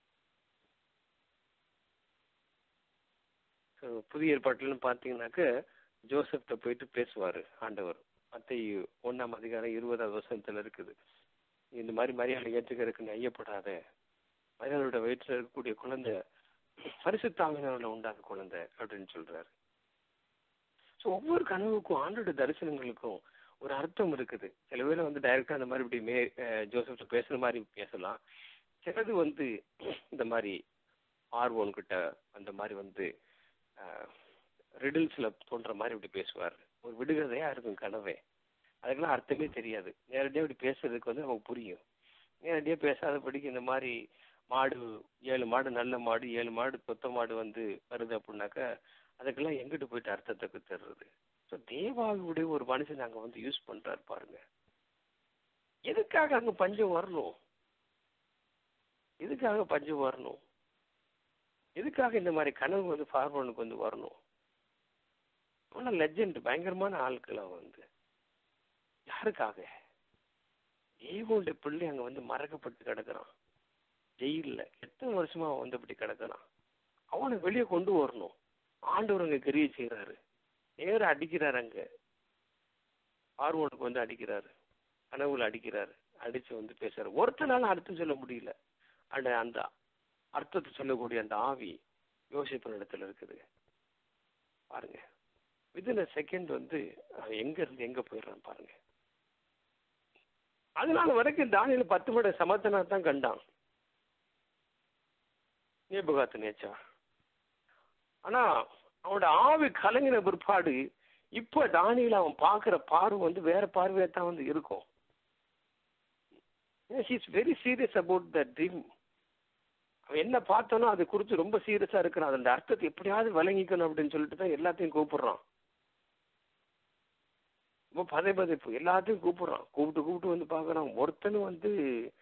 So, புதிய ஏற்பாட்டுலன்னு பார்த்தீங்கன்னாக்க ஜோசப்ட்ட போயிட்டு பேசுவாரு ஆண்டவர் மத்திய ஒண்ணாம் அதிகாரம் இருபதாவது வருஷத்துல இருக்குது இந்த மாதிரி மரியாதை ஏற்றுக்கிறதுக்கு நீ ஐயப்படாத மரியாதையோட வயிற்றுல இருக்கக்கூடிய குழந்தை பரிசுத்தாவினோட உண்டான குழந்தை அப்படின்னு சொல்றாரு ஸோ ஒவ்வொரு கனவுக்கும் ஆண்டோட தரிசனங்களுக்கும் ஒரு அர்த்தம் இருக்குது சில பேர் வந்து டைரக்டா அந்த மாதிரி இப்படி மே ஜோசப்ட்ட பேசுற மாதிரி பேசலாம் சிலது வந்து இந்த மாதிரி ஆர்வோன் கிட்ட அந்த மாதிரி வந்து ரிடில்ஸ்ல தோன்ற மாதிரி இப்படி பேசுவார் ஒரு விடுகதையா இருக்கும் கனவே அதுக்கெல்லாம் அர்த்தமே தெரியாது நேரடியாக இப்படி பேசுறதுக்கு வந்து நமக்கு புரியும் நேரடியாக பேசாதபடிக்கு இந்த மாதிரி மாடு ஏழு மாடு நல்ல மாடு ஏழு மாடு கொத்த மாடு வந்து வருது அப்படின்னாக்கா அதுக்கெல்லாம் எங்கிட்டு போயிட்டு அர்த்தத்தை கத்துறது ஸோ தேவாவுடைய ஒரு மனுஷன் அங்கே வந்து யூஸ் பண்றாரு பாருங்க எதுக்காக அங்கே பஞ்சம் வரணும் எதுக்காக பஞ்சம் வரணும் எதுக்காக இந்த மாதிரி கனவு வந்து ஃபார்மனுக்கு வந்து வரணும் ஆனால் லெஜெண்ட் பயங்கரமான ஆட்கள் அவன் வந்து யாருக்காக தேவனுடைய பிள்ளை அங்க வந்து மறக்கப்பட்டு கிடக்குறான் ஜெயில்ல எத்தனை வருஷமா அவன் வந்து அப்படி கிடக்குறான் அவனை வெளியே கொண்டு வரணும் ஆண்டவர் அங்க கிரியை செய்யறாரு நேர அடிக்கிறாரு அங்க பார்வோனுக்கு வந்து அடிக்கிறாரு கனவுல அடிக்கிறாரு அடிச்சு வந்து பேசுறாரு ஒருத்தனால அர்த்தம் சொல்ல முடியல அந்த அந்த அர்த்தத்தை சொல்லக்கூடிய அந்த ஆவி யோசிப்பு இடத்துல இருக்குது பாருங்க வித்தின் செகண்ட் வந்து அவன் எங்க இருந்து எங்க போயிடுறான் பாருங்க அதனால வரைக்கும் தானியில பத்து மணி சமத்தனா தான் கண்டான் நேபுகாத்து நேச்சா ஆனா அவனோட ஆவி கலங்கின பிற்பாடு இப்ப தானியில அவன் பாக்குற பார்வை வந்து வேற பார்வையா தான் வந்து இருக்கும் is very serious about the dream அவன் என்ன பார்த்தானோ அதை குறித்து ரொம்ப சீரியஸா இருக்கிறான் அந்த அர்த்தத்தை எப்படியாவது விளங்கிக்கணும் அப்படின்னு சொல்லிட்டு தான் எல்லாத்தையும் கூப்பிடுறான் ரொம்ப பதை பதைப்பு எல்லாத்தையும் கூப்பிடுறான் கூப்பிட்டு கூப்பிட்டு வந்து பார்க்கறான் ஒருத்தனும் வந்து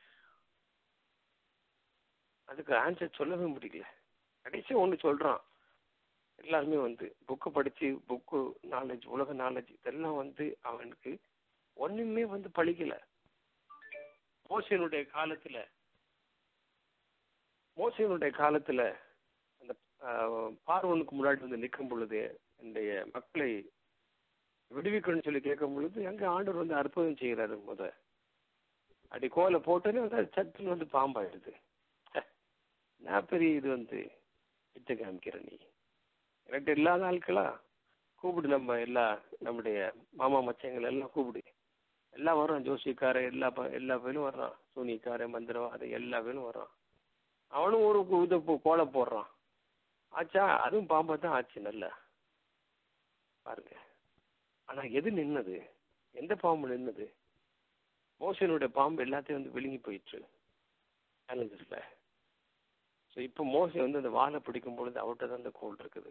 அதுக்கு ஆன்சர் சொல்லவே முடியல கடைசி ஒன்று சொல்றான் எல்லாருமே வந்து புக்கு படிச்சு புக்கு நாலேஜ் உலக நாலேஜ் இதெல்லாம் வந்து அவனுக்கு ஒண்ணுமே வந்து பழிக்கல மோசனுடைய காலத்துல மோசனுடைய காலத்துல அந்த பார்வனுக்கு முன்னாடி வந்து நிற்கும் பொழுது என்னுடைய மக்களை விடுவிக்கணும்னு சொல்லி கேட்கும் பொழுது அங்க ஆண்டவர் வந்து அற்புதம் செய்யறாரு முத அப்படி கோலை போட்டோன்னே வந்து அது சட்டுன்னு வந்து பாம்பாயிடுது நான் பெரிய இது வந்து வித்த காமிக்கிற நீ என்கிட்ட இல்லாத ஆட்களா கூப்பிடு நம்ம எல்லா நம்முடைய மாமா மச்சங்கள் எல்லாம் கூப்பிடு எல்லாம் வர்றான் ஜோசிக்காரன் எல்லா ப- எல்லா பேரும் வர்றான் சூனிக்காரன் மந்திரவாதி எல்லா பேரும் வர்றான் அவனும் ஒரு கு- இதை போ- கோலை போடுறான் ஆச்சா அதுவும் பாம்பா தான் ஆச்சு நல்லா பாருங்க ஆனா எது நின்னது எந்த பாம்பு நின்னது மோசனுடைய பாம்பு எல்லாத்தையும் வந்து விழுங்கி போயிடுச்சு சேலஞ்சஸ்ல ஸோ இப்போ மோசை வந்து அந்த வாழை பிடிக்கும் பொழுது அவர்கிட்ட தான் அந்த கோல் இருக்குது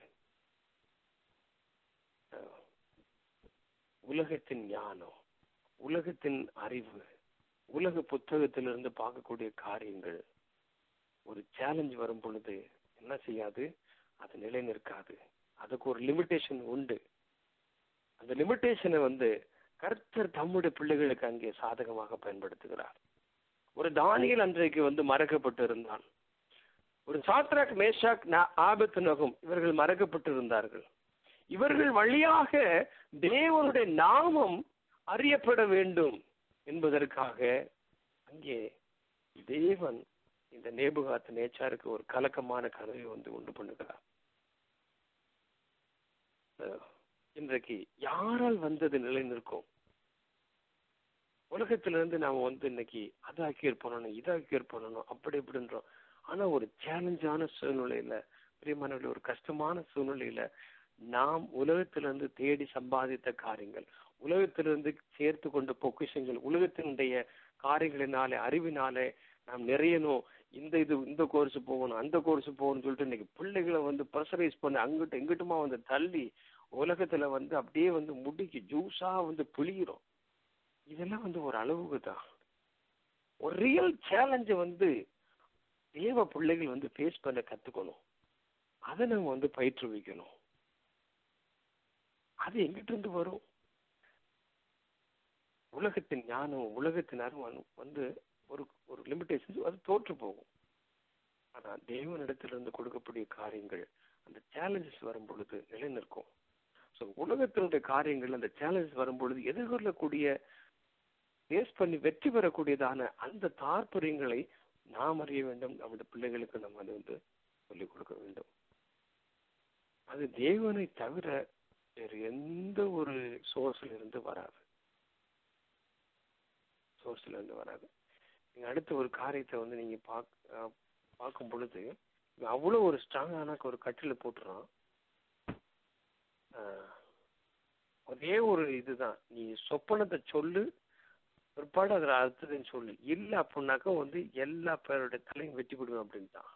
அஹ் உலகத்தின் ஞானம் உலகத்தின் அறிவு உலக புத்தகத்திலிருந்து பார்க்கக்கூடிய காரியங்கள் ஒரு சேலஞ்ச் வரும் பொழுது என்ன செய்யாது அது நிலை நிற்காது அதுக்கு ஒரு லிமிட்டேஷன் உண்டு அந்த லிமிட்டேஷனை வந்து கர்த்தர் தம்முடைய பிள்ளைகளுக்கு அங்கே சாதகமாக பயன்படுத்துகிறார் ஒரு தானியல் அன்றைக்கு வந்து மறக்கப்பட்டு இருந்தான் ஒரு சாத்ராக் மேஷாக் ஆபத்து நகும் இவர்கள் மறக்கப்பட்டு இருந்தார்கள் இவர்கள் வழியாக தேவனுடைய நாமம் அறியப்பட வேண்டும் என்பதற்காக அங்கே தேவன் இந்த நேபுகாத்து நேச்சாருக்கு ஒரு கலக்கமான கனவை வந்து உண்டு பண்ணுகிறார் அஹ் இன்றைக்கு யாரால் வந்தது நிலை நிற்கும் உலகத்திலிருந்து நாம வந்து இன்னைக்கு அதை அக்கியர் பண்ணணும் இதை அக்கியர் பண்ணணும் அப்படி இப்படின்றோம் ஆனா ஒரு சேலஞ்சான சூழ்நிலையில பிரியமானவர்களே ஒரு கஷ்டமான சூழ்நிலையில நாம் உலகத்திலிருந்து தேடி சம்பாதித்த காரியங்கள் உலகத்திலிருந்து சேர்த்து கொண்ட பொக்கிஷங்கள் உலகத்தினுடைய காரியங்களினாலே அறிவினாலே நாம் நிறையணும் இந்த இது இந்த கோர்ஸ் போகணும் அந்த கோர்ஸ் போகணும்னு சொல்லிட்டு இன்னைக்கு பிள்ளைகளை வந்து ப்ரெஷரைஸ் பண்ணி அங்கிட்டு இங்கிட்டுமா வந்து தள்ளி உலகத்துல வந்து அப்படியே வந்து முடிக்கு ஜூஸா வந்து பிழிகிறோம் இதெல்லாம் வந்து ஒரு அளவுக்கு தான் ஒரு ரியல் சேலஞ்சை வந்து தேவ பிள்ளைகள் வந்து ஃபேஸ் பண்ண கத்துக்கணும் அதை நம்ம வந்து பயிற்றுவிக்கணும் அது எங்கிட்ட இருந்து வரும் உலகத்தின் ஞானம் உலகத்தின் அறிவு வந்து ஒரு ஒரு லிமிடேஷன் அது தோற்று போகும் ஆனா தேவனிடத்திலிருந்து கொடுக்கக்கூடிய காரியங்கள் அந்த சேலஞ்சஸ் வரும் பொழுது நிலை நிற்கும் ஸோ உலகத்தினுடைய காரியங்கள் அந்த சேலஞ்சஸ் வரும் பொழுது எதிர்கொள்ளக்கூடிய ஃபேஸ் பண்ணி வெற்றி பெறக்கூடியதான அந்த தாற்பயங்களை நாம் அறிய வேண்டும் நம்முடைய பிள்ளைகளுக்கு நம்ம அதை வந்து சொல்லிக் கொடுக்க வேண்டும் அது தேவனை தவிர வேறு எந்த ஒரு சோர்ஸ்ல இருந்து வராது சோர்ஸ்ல இருந்து வராது நீங்க அடுத்த ஒரு காரியத்தை வந்து நீங்க பாக் அஹ் பார்க்கும் பொழுது இவன் அவ்வளோ ஒரு ஸ்ட்ராங்கான ஒரு கட்டில போட்டுறான் அஹ் ஒரே ஒரு இதுதான் நீ சொப்பனத்தை சொல்லு பிற்பாடு அதில் அர்த்தத்தையும் சொல்லு இல்லை அப்படின்னாக்கா வந்து எல்லா பேருடைய தலையும் வெட்டி விடுவேன் அப்படின்ட்டான்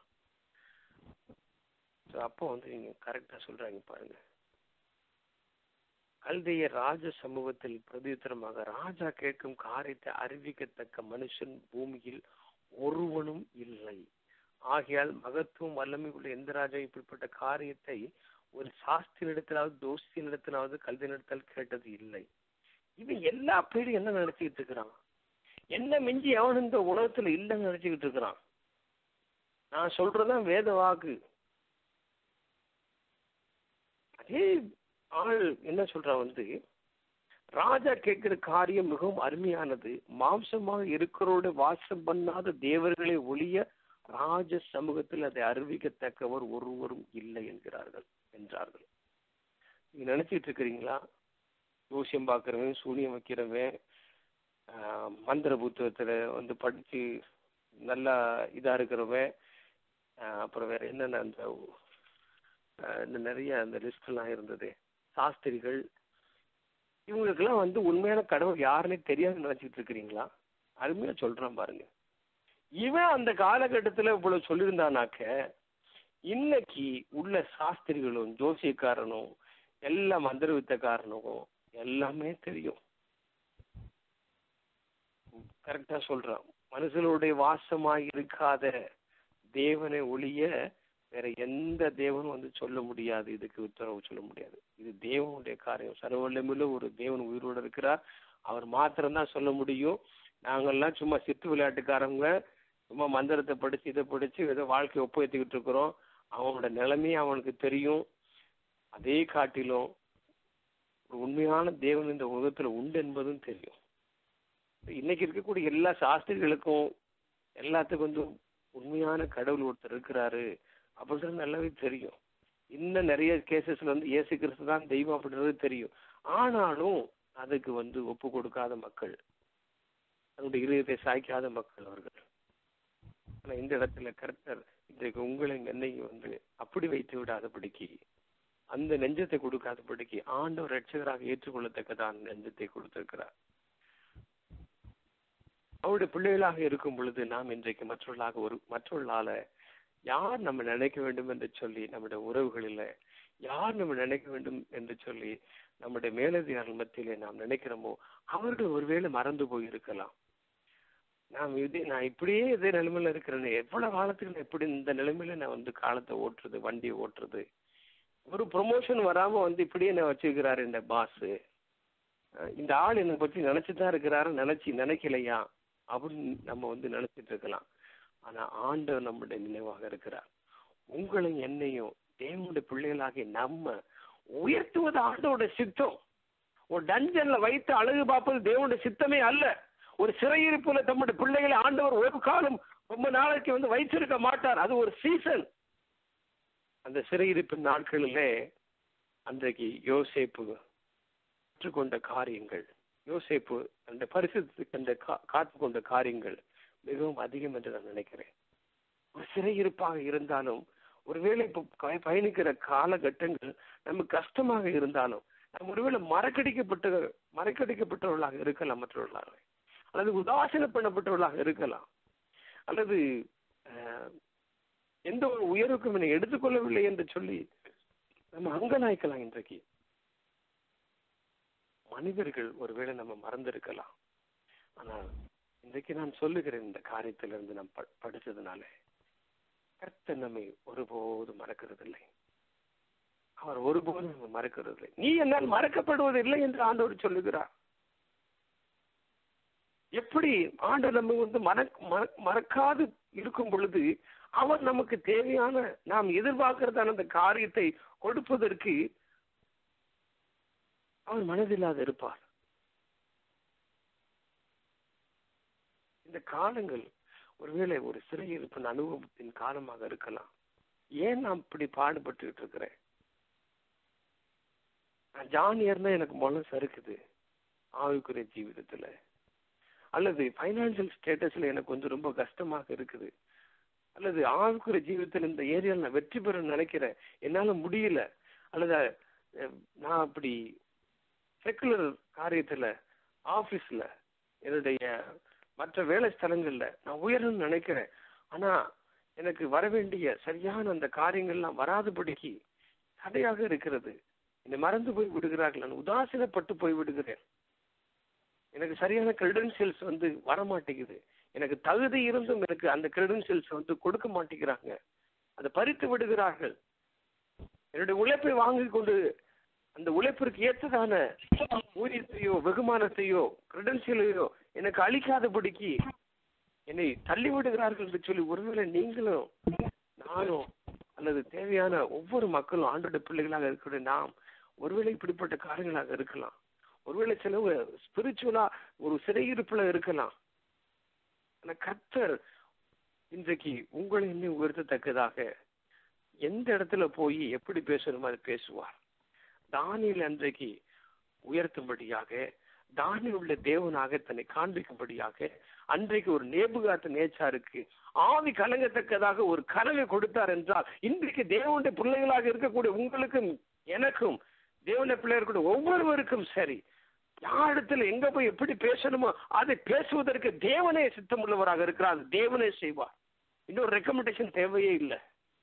ஸோ அப்போ வந்து நீங்க கரெக்டா சொல்றாங்க பாருங்க கல்தைய ராஜ சமூகத்தில் பிரதியுத்தரமாக ராஜா கேட்கும் காரியத்தை அறிவிக்கத்தக்க மனுஷன் பூமியில் ஒருவனும் இல்லை ஆகையால் மகத்துவம் வல்லமை உள்ள எந்த ராஜா இப்படிப்பட்ட காரியத்தை ஒரு சாஸ்திரிடத்திலாவது தோஸ்தியினிடத்திலாவது கல்வி நடத்தல் கேட்டது இல்லை இவன் எல்லா பேரும் என்ன நினைச்சுக்கிட்டு இருக்கிறான் என்ன மிஞ்சி எவன் இந்த உலகத்துல இல்லைன்னு நினைச்சுக்கிட்டு இருக்கிறான் நான் சொல்றதான் வேத வாக்கு அதே ஆள் என்ன சொல்றான் வந்து ராஜா கேட்கிற காரியம் மிகவும் அருமையானது மாம்சமாக இருக்கிறோட வாசம் பண்ணாத தேவர்களை ஒளிய ராஜ சமூகத்தில் அதை அறிவிக்கத்தக்கவர் ஒருவரும் இல்லை என்கிறார்கள் என்றார்கள் நீங்க நினைச்சிட்டு இருக்கிறீங்களா ஜோசியம் பார்க்கறவன் சூனியம் வைக்கிறவன் ஆஹ், மந்திர புத்தகத்துல வந்து படிச்சு நல்லா இதா இருக்கிறவன் ஆஹ், அப்புறம் வேற என்னென்ன அந்த ஆஹ், இந்த நிறைய அந்த லிஸ்ட் எல்லாம் இருந்தது சாஸ்திரிகள் இவங்களுக்கெல்லாம் வந்து உண்மையான கடவுள் யாருன்னே தெரியாதுன்னு நினைச்சிட்டு இருக்கிறீங்களா அருமையா சொல்றான் பாருங்க இவன் அந்த காலகட்டத்துல இவ்வளவு சொல்லியிருந்தானாக்க இன்னைக்கு உள்ள சாஸ்திரிகளும் ஜோசியக்காரனும் எல்லா மந்திர வித்தக்காரனும் எல்லாமே தெரியும் கரெக்டா சொல்றான் மனுஷனுடைய வாசமாய் இருக்காத தேவனை ஒழிய வேற எந்த தேவனும் வந்து சொல்ல முடியாது இதுக்கு உத்தரவு சொல்ல முடியாது இது தேவனுடைய காரியம் சர்வல்லமுள்ள ஒரு தேவன் உயிரோடு இருக்கிறார் அவர் மாத்திரம்தான் சொல்ல முடியும் நாங்கெல்லாம் சும்மா சித்து விளையாட்டுக்காரங்க சும்மா மந்திரத்தை படிச்சு இதை படிச்சு ஏதோ வாழ்க்கையை ஒப்புயர்த்திக்கிட்டு இருக்கிறோம் அவனோட நிலைமையும் அவனுக்கு தெரியும் அதே காட்டிலும் ஒரு உண்மையான தேவன் இந்த உலகத்துல உண்டு என்பதும் தெரியும் இன்னைக்கு இருக்கக்கூடிய எல்லா சாஸ்திரிகளுக்கும் எல்லாத்துக்கும் வந்து உண்மையான கடவுள் ஒருத்தர் இருக்கிறாரு அப்படின்றது நல்லாவே தெரியும் இன்னும் நிறைய கேசஸ்ல வந்து இயேசு கிறிஸ்து தான் தெய்வம் அப்படின்றது தெரியும் ஆனாலும் அதுக்கு வந்து ஒப்பு கொடுக்காத மக்கள் அதனுடைய இருதயத்தை சாய்க்காத மக்கள் அவர்கள் ஆனா இந்த இடத்துல கர்த்தர் இன்றைக்கு உங்களையும் என்னையும் வந்து அப்படி வைத்து விடாதபடிக்கு அந்த நெஞ்சத்தை கொடுக்காதபடிக்கு ஆண்டவர் ரட்சகராக ஏற்றுக்கொள்ளத்தக்கதான் நெஞ்சத்தை கொடுத்திருக்கிறார் அவருடைய பிள்ளைகளாக இருக்கும் பொழுது நாம் இன்றைக்கு மற்றவர்களாக ஒரு மற்றவர்களால யார் நம்ம நினைக்க வேண்டும் என்று சொல்லி நம்முடைய உறவுகளில யார் நம்ம நினைக்க வேண்டும் என்று சொல்லி நம்முடைய மேலதிகாரிகள் மத்தியிலே நாம் நினைக்கிறோமோ அவர்கள் ஒருவேளை மறந்து போய் இருக்கலாம் நாம் இது நான் இப்படியே இதே நிலைமையில இருக்கிறேன் எவ்வளவு காலத்துக்கு நான் இப்படி இந்த நிலைமையில நான் வந்து காலத்தை ஓட்டுறது வண்டியை ஓட்டுறது ஒரு ப்ரொமோஷன் வராம வந்து இப்படியே நான் வச்சிருக்கிறாரு இந்த பாஸ் இந்த ஆள் என்னை பற்றி நினைச்சுதான் இருக்கிறாரு நினைச்சு நினைக்கலையா அப்படின்னு நம்ம வந்து நினைச்சிட்டு இருக்கலாம் ஆனா ஆண்டவர் நம்முடைய நினைவாக இருக்கிறார் உங்களையும் என்னையும் தேவனுடைய பிள்ளைகளாகி நம்ம உயர்த்துவது ஆண்டோட சித்தம் ஒரு டஞ்சன்ல வைத்து அழகு பார்ப்பது தேவனுடைய சித்தமே அல்ல ஒரு சிறையிருப்புல தம்முடைய பிள்ளைகளை ஆண்டவர் ஒரு காலம் ரொம்ப நாளைக்கு வந்து வைத்திருக்க மாட்டார் அது ஒரு சீசன் அந்த சிறையிருப்பின் நாட்களிலே அன்றைக்கு யோசேப்பு கற்றுக்கொண்ட காரியங்கள் யோசேப்பு அந்த பரிசுத்துக்கு அந்த காத்து கொண்ட காரியங்கள் மிகவும் அதிகம் என்று நான் நினைக்கிறேன் ஒரு சிறையிருப்பாக இருந்தாலும் ஒருவேளை இப்போ பய- பயணிக்கிற காலகட்டங்கள் நமக்கு கஷ்டமாக இருந்தாலும் நம்ம ஒருவேளை மறக்கடிக்கப்பட்ட மறக்கடிக்கப்பட்டவர்களாக இருக்கலாம் மற்றவர்களாக அல்லது உதாசீன பண்ணப்பட்டவர்களாக இருக்கலாம் அல்லது அஹ், எந்த ஒரு உயர்வுக்கும் என்னை எடுத்துக்கொள்ளவில்லை என்று சொல்லி நம்ம அங்கலாய்க்கலாம் இன்றைக்கு மனிதர்கள் ஒருவேளை நம்ம மறந்திருக்கலாம் ஆனால் இன்றைக்கு நான் சொல்லுகிறேன் இந்த காரியத்திலிருந்து நாம் ப- படிச்சதுனால கர்த்தர் நம்மை ஒருபோதும் மறக்கிறதில்லை அவர் ஒருபோதும் நம்மை மறக்கிறதில்லை நீ என்னால் மறக்கப்படுவது இல்லை என்று ஆண்டவர் சொல்லுகிறார் எப்படி ஆண்டவர் நம்ம வந்து மறக் மறக்- மறக்காது இருக்கும் பொழுது அவர் நமக்கு தேவையான நாம் எதிர்பார்க்கிறதான அந்த காரியத்தை கொடுப்பதற்கு அவர் மனதில்லாத இருப்பார் இந்த காலங்கள் ஒருவேளை ஒரு சிறையிருப்பின் அனுபவத்தின் காலமாக இருக்கலாம் ஏன் நான் இப்படி பாடுபட்டுக்கிட்டு இருக்கிறேன் நான் ஜானியர்னா எனக்கு மனசு இருக்குது ஆவிக்குரிய ஜீவிதத்துல அல்லது பைனான்சியல் ஸ்டேட்டஸ்ல எனக்கு கொஞ்சம் ரொம்ப கஷ்டமாக இருக்குது அல்லது ஆவிக்குரிய ஜீவிதத்தில் இந்த ஏரியாவில் நான் வெற்றி பெற நினைக்கிறேன் என்னால முடியல அல்லது அஹ், நான் அப்படி செக்குலர் காரியத்துல ஆபீஸ்ல என்னுடைய மற்ற வேலை ஸ்தலங்கள்ல நான் உயரணும்னு நினைக்கிறேன் ஆனா எனக்கு வர வேண்டிய சரியான அந்த காரியங்கள்லாம் வராதபடிக்கு தடையாக இருக்கிறது என்னை மறந்து போய் விடுகிறார்கள் நான் உதாசீனப்பட்டு போய் விடுகிறேன் எனக்கு சரியான கிரெடென்சியல்ஸ் வந்து வர மாட்டேங்குது எனக்கு தகுதி இருந்தும் எனக்கு அந்த கிரெடென்சியல்ஸ் வந்து கொடுக்க மாட்டேங்கிறாங்க அதை பறித்து விடுகிறார்கள் என்னுடைய உழைப்பை வாங்கி கொண்டு அந்த உழைப்பிற்கு ஏற்றதான ஊதியத்தையோ வெகுமானத்தையோ கிரெடென்சியலையோ எனக்கு அளிக்காதபடிக்கு என்னை தள்ளி விடுகிறார்கள் என்று சொல்லி ஒருவேளை நீங்களும் நானும் அல்லது தேவையான ஒவ்வொரு மக்களும் ஆண்டோட பிள்ளைகளாக இருக்கிற நாம் ஒருவேளை இப்படிப்பட்ட காரியங்களாக இருக்கலாம் ஒருவேளை சிலவு ஸ்பிரிச்சுவலா ஒரு சிறையிருப்புல இருக்கலாம் ஆனா கர்த்தர் இன்றைக்கு உங்களை இன்னும் உயர்த்தத்தக்கதாக எந்த இடத்துல போய் எப்படி பேசணுமோ அதை பேசுவார் தானியல் அன்றைக்கு உயர்த்தும்படியாக தானியல் உள்ள தேவனாக தன்னை காண்பிக்கும்படியாக அன்றைக்கு ஒரு நேபுகாத்து நேச்சாருக்கு ஆவி கலங்கத்தக்கதாக ஒரு கனவை கொடுத்தார் என்றால் இன்றைக்கு தேவனுடைய பிள்ளைகளாக இருக்கக்கூடிய உங்களுக்கும் எனக்கும் தேவனுடைய பிள்ளைகள் கூட ஒவ்வொருவருக்கும் சரி யாரிடத்துல எங்க போய் எப்படி பேசணுமோ அதை பேசுவதற்கு தேவனே சித்தமுள்ளவராக இருக்கிறார் அது தேவனே செய்வார் இன்னொரு ரெக்கமெண்டேஷன் தேவையே இல்லை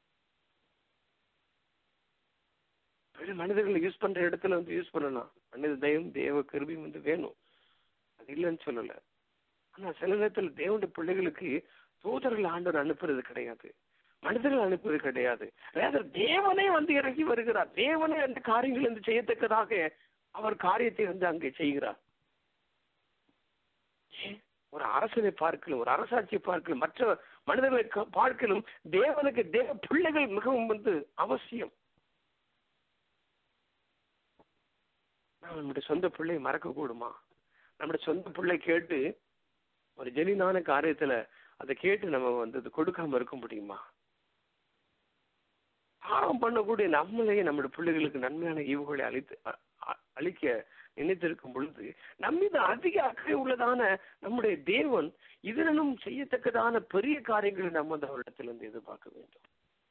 வெறும் மனிதர்கள் யூஸ் பண்ற இடத்துல வந்து யூஸ் பண்ணலாம் மனித தெய்வம் தேவ கருவியும் வந்து வேணும் அது இல்லைன்னு சொல்லல ஆனா சில நேரத்துல தேவனுடைய பிள்ளைகளுக்கு தூதர்கள் ஆண்டவர் அனுப்புறது கிடையாது மனிதர்கள் அனுப்புவது கிடையாது ரேதர் தேவனே வந்து இறங்கி வருகிறார் தேவனே அந்த காரியங்கள் வந்து செய்யத்தக்கதாக அவர் காரியத்தை வந்து அங்கே செய்கிறார் ஏன்? ஒரு அரசனை பார்க்கலும் ஒரு அரசாட்சியை பார்க்கலும் மற்ற மனிதர்களை க- பார்க்கலும் தேவனுக்கு தேவ பிள்ளைகள் மிகவும் வந்து அவசியம் நாம் நம்முடைய சொந்த பிள்ளையை மறக்க கூடுமா நம்முடைய சொந்த பிள்ளை கேட்டு ஒரு ஜெனினான காரியத்துல அதை கேட்டு நம்ம வந்து அது கொடுக்காம இருக்க முடியுமா பாவம் பண்ணக்கூடிய நம்மளையே நம்முடைய பிள்ளைகளுக்கு நன்மையான ஈவுகளை அளித்து அ- அ- அளிக்க நினைத்திருக்கும் பொழுது நம்மீது அதிக அக்கறை உள்ளதான நம்முடைய தேவன் இதனும் செய்யத்தக்கதான பெரிய காரியங்களை நம்ம அந்த அவரிடத்திலிருந்து எதிர்பார்க்க வேண்டும்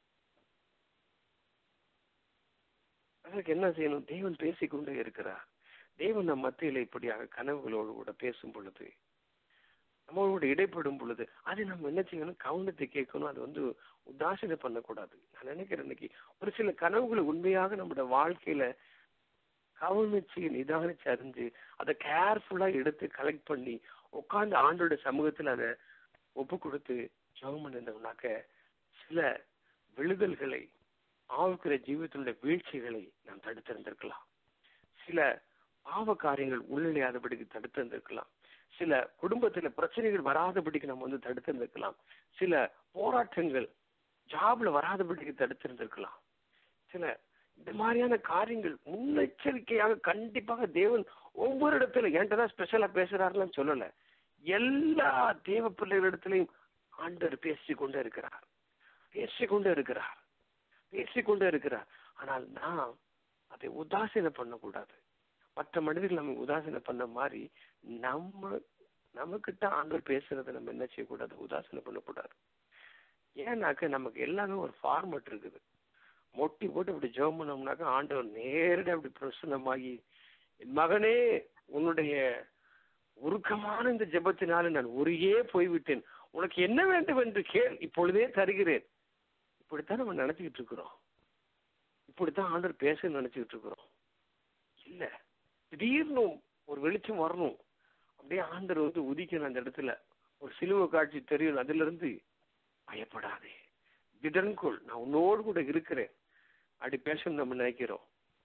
அதற்கு என்ன செய்யணும் தேவன் பேசிக்கொண்டே இருக்கிறார் தேவன் நம் மத்தியில இப்படியாக கனவுகளோடு கூட பேசும் பொழுது நம்மளோட இடைப்படும் பொழுது அதை நம்ம என்ன செய்யணும் கவனத்தை கேட்கணும் அது வந்து உதாசீன பண்ணக்கூடாது நான் நினைக்கிறேன் இன்னைக்கு ஒரு சில கனவுகளை உண்மையாக நம்மளோட வாழ்க்கையில கவனிச்சு நிதானிச்சு அறிஞ்சு அதை கேர்ஃபுல்லா எடுத்து கலெக்ட் பண்ணி உட்கார்ந்து ஆண்டோட சமூகத்துல அதை ஒப்பு கொடுத்து ஜெபம் பண்ணிருந்தோம்னாக்க சில விழுதல்களை ஆவுக்கிற ஜீவிதத்தினுடைய வீழ்ச்சிகளை நாம் தடுத்திருந்திருக்கலாம் சில பாவ காரியங்கள் உள்நிலையாதபடிக்கு தடுத்திருந்திருக்கலாம் சில குடும்பத்துல பிரச்சனைகள் வராதபடிக்கு நம்ம வந்து தடுத்திருந்திருக்கலாம் சில போராட்டங்கள் ஜாப்ல வராதபடிக்கு தடுத்திருந்திருக்கலாம் சில இந்த மாதிரியான காரியங்கள் முன்னெச்சரிக்கையாக கண்டிப்பாக தேவன் ஒவ்வொரு இடத்துல என்கிட்ட தான் ஸ்பெஷலா பேசுறாருன்னு சொல்லல எல்லா தேவ பிள்ளைகளிடத்திலையும் ஆண்டவர் பேசிக் கொண்டே இருக்கிறார் பேசிக்கொண்டே இருக்கிறார் பேசிக்கொண்டே இருக்கிறார் ஆனால் நாம் அதை உதாசீன பண்ணக்கூடாது மற்ற மனிதர்கள் நம்ம உதாசீன பண்ண மாதிரி நம்ம நமக்கிட்ட ஆண்டவர் பேசுறதை நம்ம என்ன செய்யக்கூடாது உதாசீன பண்ணக்கூடாது ஏன்னாக்க நமக்கு எல்லாமே ஒரு ஃபார்மட் இருக்குது மொட்டி போட்டு இப்படி ஜெபம் பண்ணோம்னாக்கா ஆண்டவர் நேரடியாக அப்படி பிரசன்னமாகி என் மகனே உன்னுடைய உருக்கமான இந்த ஜெபத்தினால நான் உருகே போய்விட்டேன் உனக்கு என்ன வேண்டும் என்று கேள் இப்பொழுதே தருகிறேன் இப்படித்தான் நம்ம நினைச்சுக்கிட்டு இருக்கிறோம் இப்படித்தான் ஆண்டவர் பேச நினைச்சுக்கிட்டு இருக்கிறோம் இல்ல திடீர்னு ஒரு வெளிச்சம் வரணும் அப்படியே ஆண்டவர் வந்து உதிக்கணும் அந்த இடத்துல ஒரு சிலுவை காட்சி தெரியும் அதுல இருந்து பயப்படாதே திடன்கொள் நான் உன்னோடு கூட இருக்கிறேன் அப்படி பேசணும் நம்ம நினைக்கிறோம்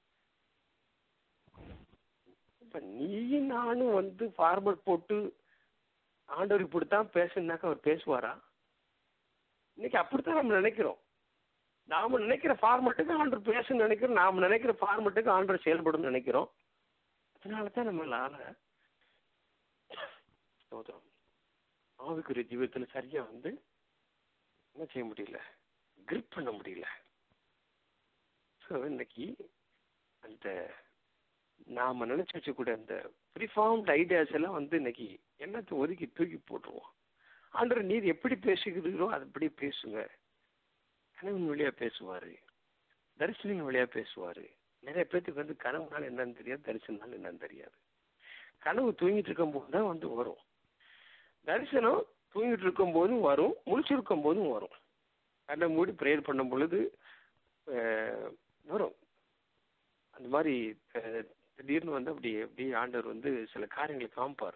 இப்ப நீ நானும் வந்து ஃபார்மட் போட்டு ஆண்டவர் இப்படித்தான் பேசணுனாக்க அவர் பேசுவாரா இன்னைக்கு அப்படித்தான் நம்ம நினைக்கிறோம் நாம நினைக்கிற ஃபார்மட்டுக்கு ஆண்டர் பேசணும்னு நினைக்கிறோம் நாம நினைக்கிற ஃபார்மட்டுக்கு ஆண்டர் செயல்படும் நினைக்கிறோம் அதனால தான் நம்மளால ஸ்தோத்திரம் ஆவிக்குரிய ஜீவிதத்துல சரியா வந்து என்ன செய்ய முடியல கிரிப் பண்ண முடியல ஸோ இன்னைக்கு அந்த நாம நினைச்சு வச்சக்கூடிய அந்த ப்ரிஃபார்ம்ட் ஐடியாஸ் எல்லாம் வந்து இன்னைக்கு என்னத்தை ஒதுக்கி தூக்கி போட்டுருவோம் ஆண்டவர் நீர் எப்படி பேசுகிறீரோ அது அப்படி பேசுங்க கனவின் வழியா பேசுவாரு தரிசனின் வழியா பேசுவாரு நிறைய பேத்துக்கு வந்து கனவுனால என்னன்னு தெரியாது தரிசனால என்னன்னு தெரியாது கனவு தூங்கிட்டு இருக்கும் போது தான் வந்து வரும் தரிசனம் தூங்கிட்டு இருக்கும் போதும் வரும் முழிச்சிருக்கும் போதும் வரும் கண்ணை மூடி ப்ரேயர் பண்ணும் பொழுது அஹ், வரும் அந்த மாதிரி அஹ், திடீர்னு வந்து அப்படி அப்படி ஆண்டவர் வந்து சில காரியங்களை காமிப்பார்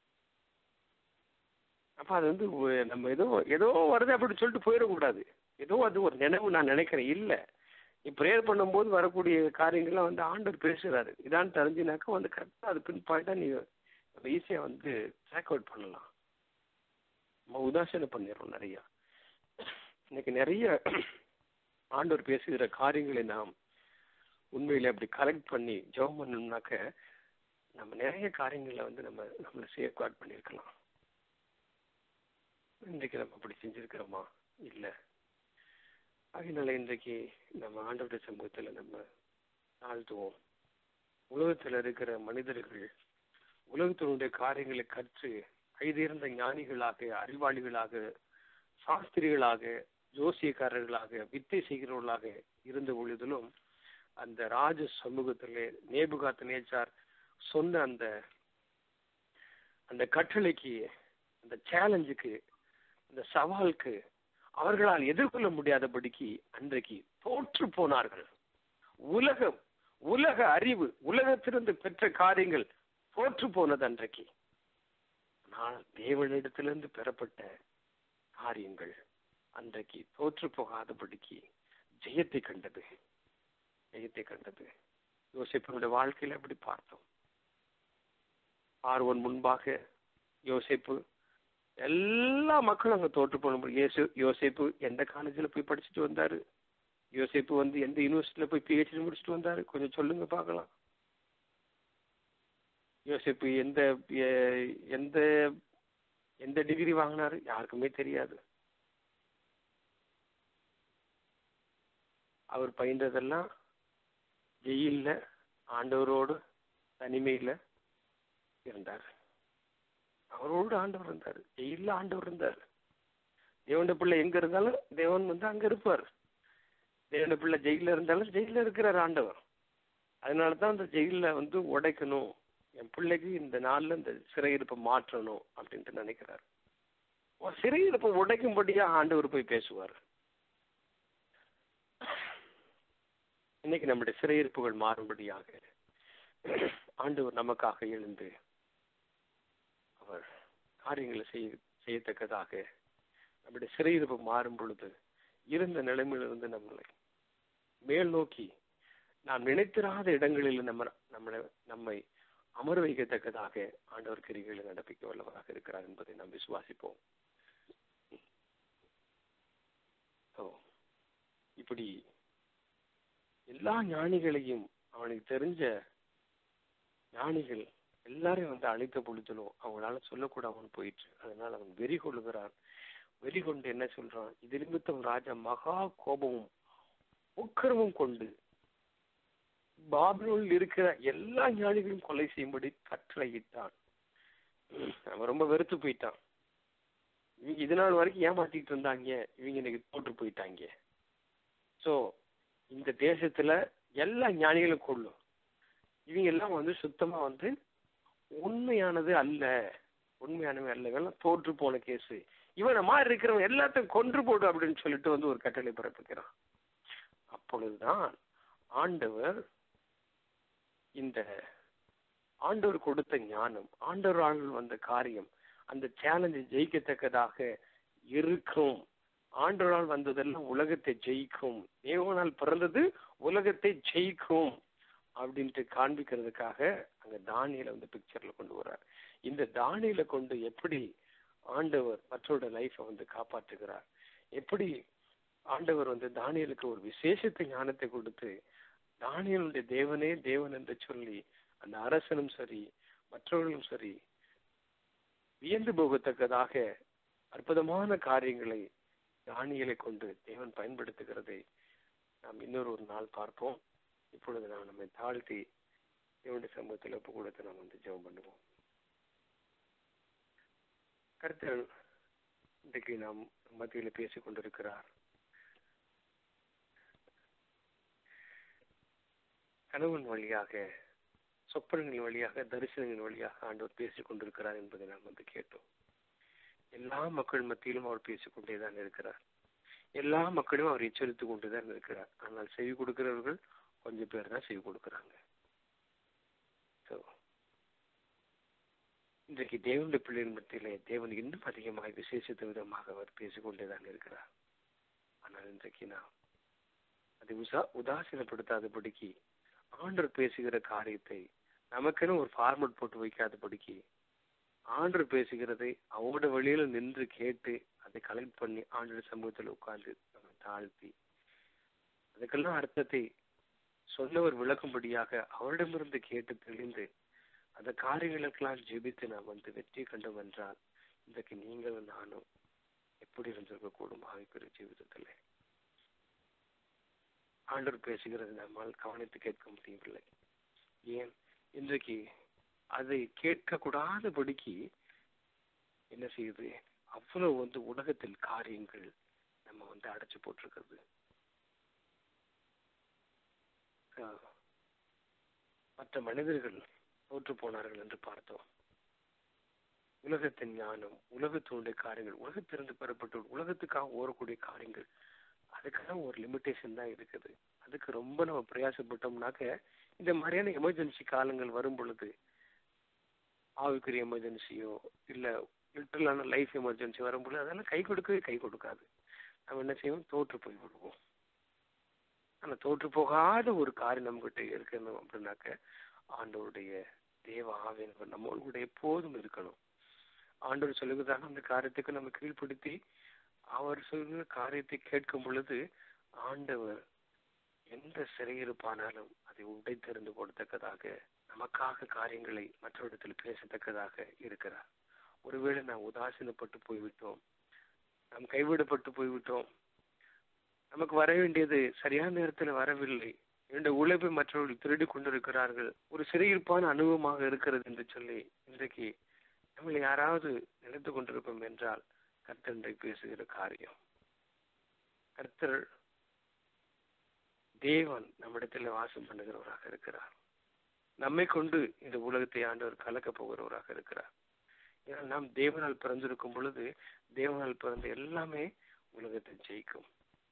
அப்ப அது வந்து ஒ- நம்ம ஏதோ ஏதோ வருது அப்படின்னு சொல்லிட்டு போயிடக்கூடாது ஏதோ அது ஒரு நினைவு நான் நினைக்கிறேன் இல்ல நீ ப்ரேயர் பண்ணும்போது வரக்கூடிய காரியங்கள்லாம் வந்து ஆண்டவர் பேசுறாரு இதான் தெரிஞ்சுனாக்கா வந்து கரெக்டாக அது பின் பாயிண்டா நீ ஈஸியா வந்து ட்ராக் அவுட் பண்ணலாம் நம்ம உதாசீனம் பண்ணிடுறோம் நிறைய இன்னைக்கு நிறைய ஆண்டவர் பேசுகிற காரியங்களை நாம் உண்மையில அப்படி கலெக்ட் பண்ணி ஜெபம் பண்ணோம்னாக்க நம்ம நிறைய காரியங்களை வந்து நம்ம நம்மளை சேஃப் கார்ட் பண்ணியிருக்கலாம் இன்றைக்கு நம்ம அப்படி செஞ்சிருக்கிறோமா இல்லை அதனால இன்றைக்கு நம்ம ஆண்டவருடைய சமூகத்துல நம்ம தாழ்த்துவோம் உலகத்துல இருக்கிற மனிதர்கள் உலகத்தினுடைய காரியங்களை கற்று கைதேர்ந்த ஞானிகளாக அறிவாளிகளாக சாஸ்திரிகளாக ஜோசியக்காரர்களாக வித்தை செய்கிறவர்களாக இருந்த பொழுதிலும் அந்த ராஜ சமூகத்திலே நேபுகாத் நேச்சார் சொன்ன அந்த அந்த கட்டளைக்கு அந்த சேலஞ்சுக்கு அந்த சவாலுக்கு அவர்களால் எதிர்கொள்ள முடியாதபடிக்கு அன்றைக்கு தோற்று போனார்கள் உலகம் உலக அறிவு உலகத்திலிருந்து பெற்ற காரியங்கள் தோற்று போனது அன்றைக்கு ஆனால் தேவனிடத்திலிருந்து பெறப்பட்ட காரியங்கள் அன்றைக்கு தோற்று போகாதபடிக்கு ஜெயத்தை கண்டது ஜெயத்தை கண்டது யோசிப்பனுடைய வாழ்க்கையில அப்படி பார்த்தோம் பார்வன் முன்பாக யோசிப்பு எல்லா மக்களும் அங்க தோற்று போன யோசி யோசிப்பு எந்த காலேஜில் போய் படிச்சுட்டு வந்தாரு யோசிப்பு வந்து எந்த யூனிவர்சிட்டியில போய் பிஹெச்டி முடிச்சுட்டு வந்தாரு கொஞ்சம் சொல்லுங்க பார்க்கலாம் யோசிப்பு எந்த எ- எந்த எந்த டிகிரி வாங்கினாரு யாருக்குமே தெரியாது அவர் பயின்றதெல்லாம் ஜெயில்ல ஆண்டவரோடு தனிமையில இருந்தார் அவரோடு ஆண்டவர் இருந்தார் ஜெயில்ல ஆண்டவர் இருந்தார் தேவனுடைய பிள்ளை எங்க இருந்தாலும் தேவன் வந்து அங்க இருப்பார் தேவனுடைய பிள்ளை ஜெயில இருந்தாலும் ஜெயில இருக்கிறார் ஆண்டவர் அதனால தான் அந்த ஜெயில வந்து உடைக்கணும் என் பிள்ளைக்கு இந்த நாள்ல இந்த சிறையிருப்பை மாற்றணும் அப்படின்ட்டு நினைக்கிறார் ஒரு சிறையிருப்பை உடைக்கும்படியா ஆண்டவர் போய் பேசுவார் இன்னைக்கு நம்முடைய சிறையிருப்புகள் மாறும்படியாக ஆண்டவர் நமக்காக எழுந்து அவர் காரியங்களை செய்ய செய்யத்தக்கதாக நம்முடைய சிறையிருப்பு மாறும் பொழுது இருந்த நிலைமையிலிருந்து நம்மளை மேல் நோக்கி நாம் நினைத்திராத இடங்களில் நம்ம நம்மளை நம்மை அமர வைக்கத்தக்கதாக ஆண்டவர் கிரிகளை நடப்பிக்க வல்லவராக இருக்கிறார் என்பதை நாம் விசுவாசிப்போம் So, இப்படி எல்லா ஞானிகளையும் அவனுக்கு தெரிஞ்ச ஞானிகள் எல்லாரையும் வந்து அழைத்த பொழுதிலும் அவங்களால சொல்லக்கூடாமல் போயிற்று அதனால அவன் வெறி கொள்ளுகிறான் வெறி கொண்டு என்ன சொல்றான் இது நிமித்தம் ராஜா மகா கோபமும் உக்கரமும் கொண்டு பாபிலோனில் இருக்கிற எல்லா ஞானிகளையும் கொலை செய்யும்படி கட்டளையிட்டான் அவன் ரொம்ப வெறுத்து போயிட்டான் இவங்க இது நாள் வரைக்கும் ஏமாத்திட்டு இருந்தாங்க இவங்க இன்னைக்கு தோற்று போயிட்டாங்க சோ இந்த தேசத்துல எல்லா ஞானிகளும் கொள்ளும் இவங்க எல்லாம் வந்து சுத்தமா வந்து உண்மையானது அல்ல உண்மையானவே அல்ல இவெல்லாம் தோற்று போன கேஸ் இவனை மாதிரி இருக்கிறவன் எல்லாத்தையும் கொன்று போடு அப்படின்னு சொல்லிட்டு வந்து ஒரு கட்டளை பிறப்பிக்கிறான் அப்பொழுதுதான் ஆண்டவர் இந்த ஆண்டவர் கொடுத்த ஞானம் ஆண்டவரால் வந்த காரியம் அந்த சேலஞ்சை ஜெயிக்கத்தக்கதாக இருக்கும் ஆண்டவரால் வந்ததெல்லாம் உலகத்தை ஜெயிக்கும் தேவனால் பிறந்தது உலகத்தை ஜெயிக்கும் அப்படின்ட்டு காண்பிக்கிறதுக்காக அங்க தானியல வந்து பிக்சர்ல கொண்டு வர்றார் இந்த தானியல கொண்டு எப்படி ஆண்டவர் மற்றோட லைஃபை வந்து காப்பாற்றுகிறார் எப்படி ஆண்டவர் வந்து தானியலுக்கு ஒரு விசேஷத்தை ஞானத்தை கொடுத்து தானியலுடைய தேவனே தேவன் என்று சொல்லி அந்த அரசனும் சரி மற்றவர்களும் சரி வியந்து போகத்தக்கதாக அற்புதமான காரியங்களை தானியலை கொண்டு தேவன் பயன்படுத்துகிறதை நாம் இன்னொரு ஒரு நாள் பார்ப்போம் இப்பொழுது நாம் நம்மை தாழ்த்தி தேவனுடைய சமூகத்தில் ஒப்பு கொடுத்து நாம் வந்து ஜெபம் பண்ணுவோம் கருத்தர் இன்றைக்கு நாம் மத்தியில் பேசிக் கொண்டிருக்கிறார் கணவன் வழியாக சொப்பனங்கள் வழியாக தரிசனங்கள் வழியாக ஆண்டவர் பேசிக் கொண்டிருக்கிறார் என்பதை நாம் வந்து கேட்டோம் எல்லா மக்கள் மத்தியிலும் அவர் பேசிக் கொண்டேதான் இருக்கிறார் எல்லா மக்களும் அவர் எச்சரித்துக் கொண்டுதான் இருக்கிறார் ஆனால் செவி கொடுக்கிறவர்கள் கொஞ்சம் பேர் தான் செவி கொடுக்கிறாங்க So, இன்றைக்கு தேவனுடைய பிள்ளைகள் மத்தியிலே தேவன் இன்னும் அதிகமாக விசேஷித்த விதமாக அவர் பேசிக்கொண்டேதான் இருக்கிறார் ஆனால் இன்றைக்கு நாம் அதை உசா உதாசீனப்படுத்தாதபடிக்கு ஆண்டர் பேசுகிற காரியத்தை நமக்கென ஒரு ஃபார்மட் போட்டு வைக்காதபடிக்கு ஆண்டர் பேசுகிறதை அவங்களோட வழியில நின்று கேட்டு அதை கலெக்ட் பண்ணி ஆண்டர் சமூகத்தில் உட்கார்ந்து நம்ம தாழ்த்தி அதுக்கெல்லாம் அர்த்தத்தை சொன்னவர் விளக்கும்படியாக அவரிடமிருந்து கேட்டு தெளிந்து அந்த காரியங்களுக்கெல்லாம் ஜெபித்து நாம் வந்து வெற்றி கண்டோம் என்றால் இன்றைக்கு நீங்களும் நானும் எப்படி இருந்திருக்க கூடும் ஆவிக்குரிய ஜீவிதத்தில் ஆண்டவர் பேசுகிறது நம்மால் கவனித்து கேட்க முடியவில்லை ஏன் இன்றைக்கு அதை கேட்கக்கூடாதபடிக்கு என்ன செய்யுது அவ்வளவு வந்து உலகத்தில் காரியங்கள் நம்ம வந்து அடைச்சு போட்டிருக்கிறது ஆஹ், மற்ற மனிதர்கள் தோற்று போனார்கள் என்று பார்த்தோம் உலகத்தின் ஞானம் உலகத்தினுடைய காரியங்கள் உலகத்திலிருந்து பெறப்பட்ட உலகத்துக்காக ஓடக்கூடிய காரியங்கள் அதுக்காக ஒரு லிமிட்டேஷன் தான் இருக்குது அதுக்கு ரொம்ப நம்ம பிரயாசப்பட்டோம்னாக்க இந்த மாதிரியான எமர்ஜென்சி காலங்கள் வரும் பொழுது ஆவிக்குரிய எமர்ஜென்சியோ இல்ல லிட்டரலான லைஃப் எமர்ஜென்சி வரும் பொழுது அதெல்லாம் கை கொடுக்கவே கை கொடுக்காது நம்ம என்ன செய்வோம் தோற்று போய் விடுவோம் ஆனா தோற்று போகாத ஒரு காரியம் நம்மகிட்ட இருக்கணும் அப்படின்னாக்க ஆண்டவருடைய தேவ ஆவியன் நம்மோடு கூட எப்போதும் இருக்கணும் ஆண்டவர் சொல்லுகிறதான அந்த காரியத்துக்கு நம்ம கீழ்ப்படுத்தி அவர் சொல்கிற காரியத்தை கேட்கும் பொழுது ஆண்டவர் எந்த சிறையிருப்பானாலும் அதை உடைத்தெறிந்து கொடுத்தக்கதாக நமக்காக காரியங்களை மற்றவரிடத்தில் பேசத்தக்கதாக இருக்கிறார் ஒருவேளை நாம் உதாசீனப்பட்டு போய்விட்டோம் நாம் கைவிடப்பட்டு போய்விட்டோம் நமக்கு வர வேண்டியது சரியான நேரத்தில் வரவில்லை என்னுடைய உழைப்பை மற்றவர்கள் திருடி கொண்டிருக்கிறார்கள் ஒரு சிறையிருப்பான அனுபவமாக இருக்கிறது என்று சொல்லி இன்றைக்கு நம்மளை யாராவது நினைத்து கொண்டிருப்போம் என்றால் கர்த்தரை பேசுகிற காரியம் கர்த்தர் தேவன் நம்மிடத்தில் வாசம் பண்ணுகிறவராக இருக்கிறார் நம்மை கொண்டு இந்த உலகத்தை ஆண்டவர் கலக்கப் போகிறவராக இருக்கிறார் ஏன்னா நாம் தேவனால் பிறந்திருக்கும் பொழுது தேவனால் பிறந்த எல்லாமே உலகத்தை ஜெயிக்கும்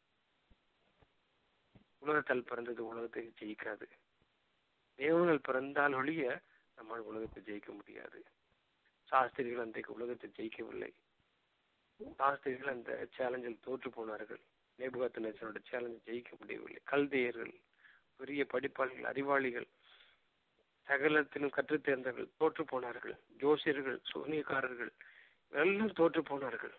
உலகத்தால் பிறந்தது உலகத்தை ஜெயிக்காது தேவனால் பிறந்தால் ஒழிய நம்மால் உலகத்தை ஜெயிக்க முடியாது சாஸ்திரிகள் அன்றைக்கு உலகத்தை ஜெயிக்கவில்லை சாஸ்திரிகள் அந்த சேலஞ்சில் தோற்று போனார்கள் நேபுகாத்தனோட சேலஞ்சை ஜெயிக்க முடியவில்லை கல்தையர்கள் பெரிய படிப்பாளிகள் அறிவாளிகள் சகலத்திலும் கற்றுத் தேர்ந்தவர்கள் தோற்று போனார்கள் ஜோசியர்கள் சோனியக்காரர்கள் எல்லாம் தோற்று போனார்கள்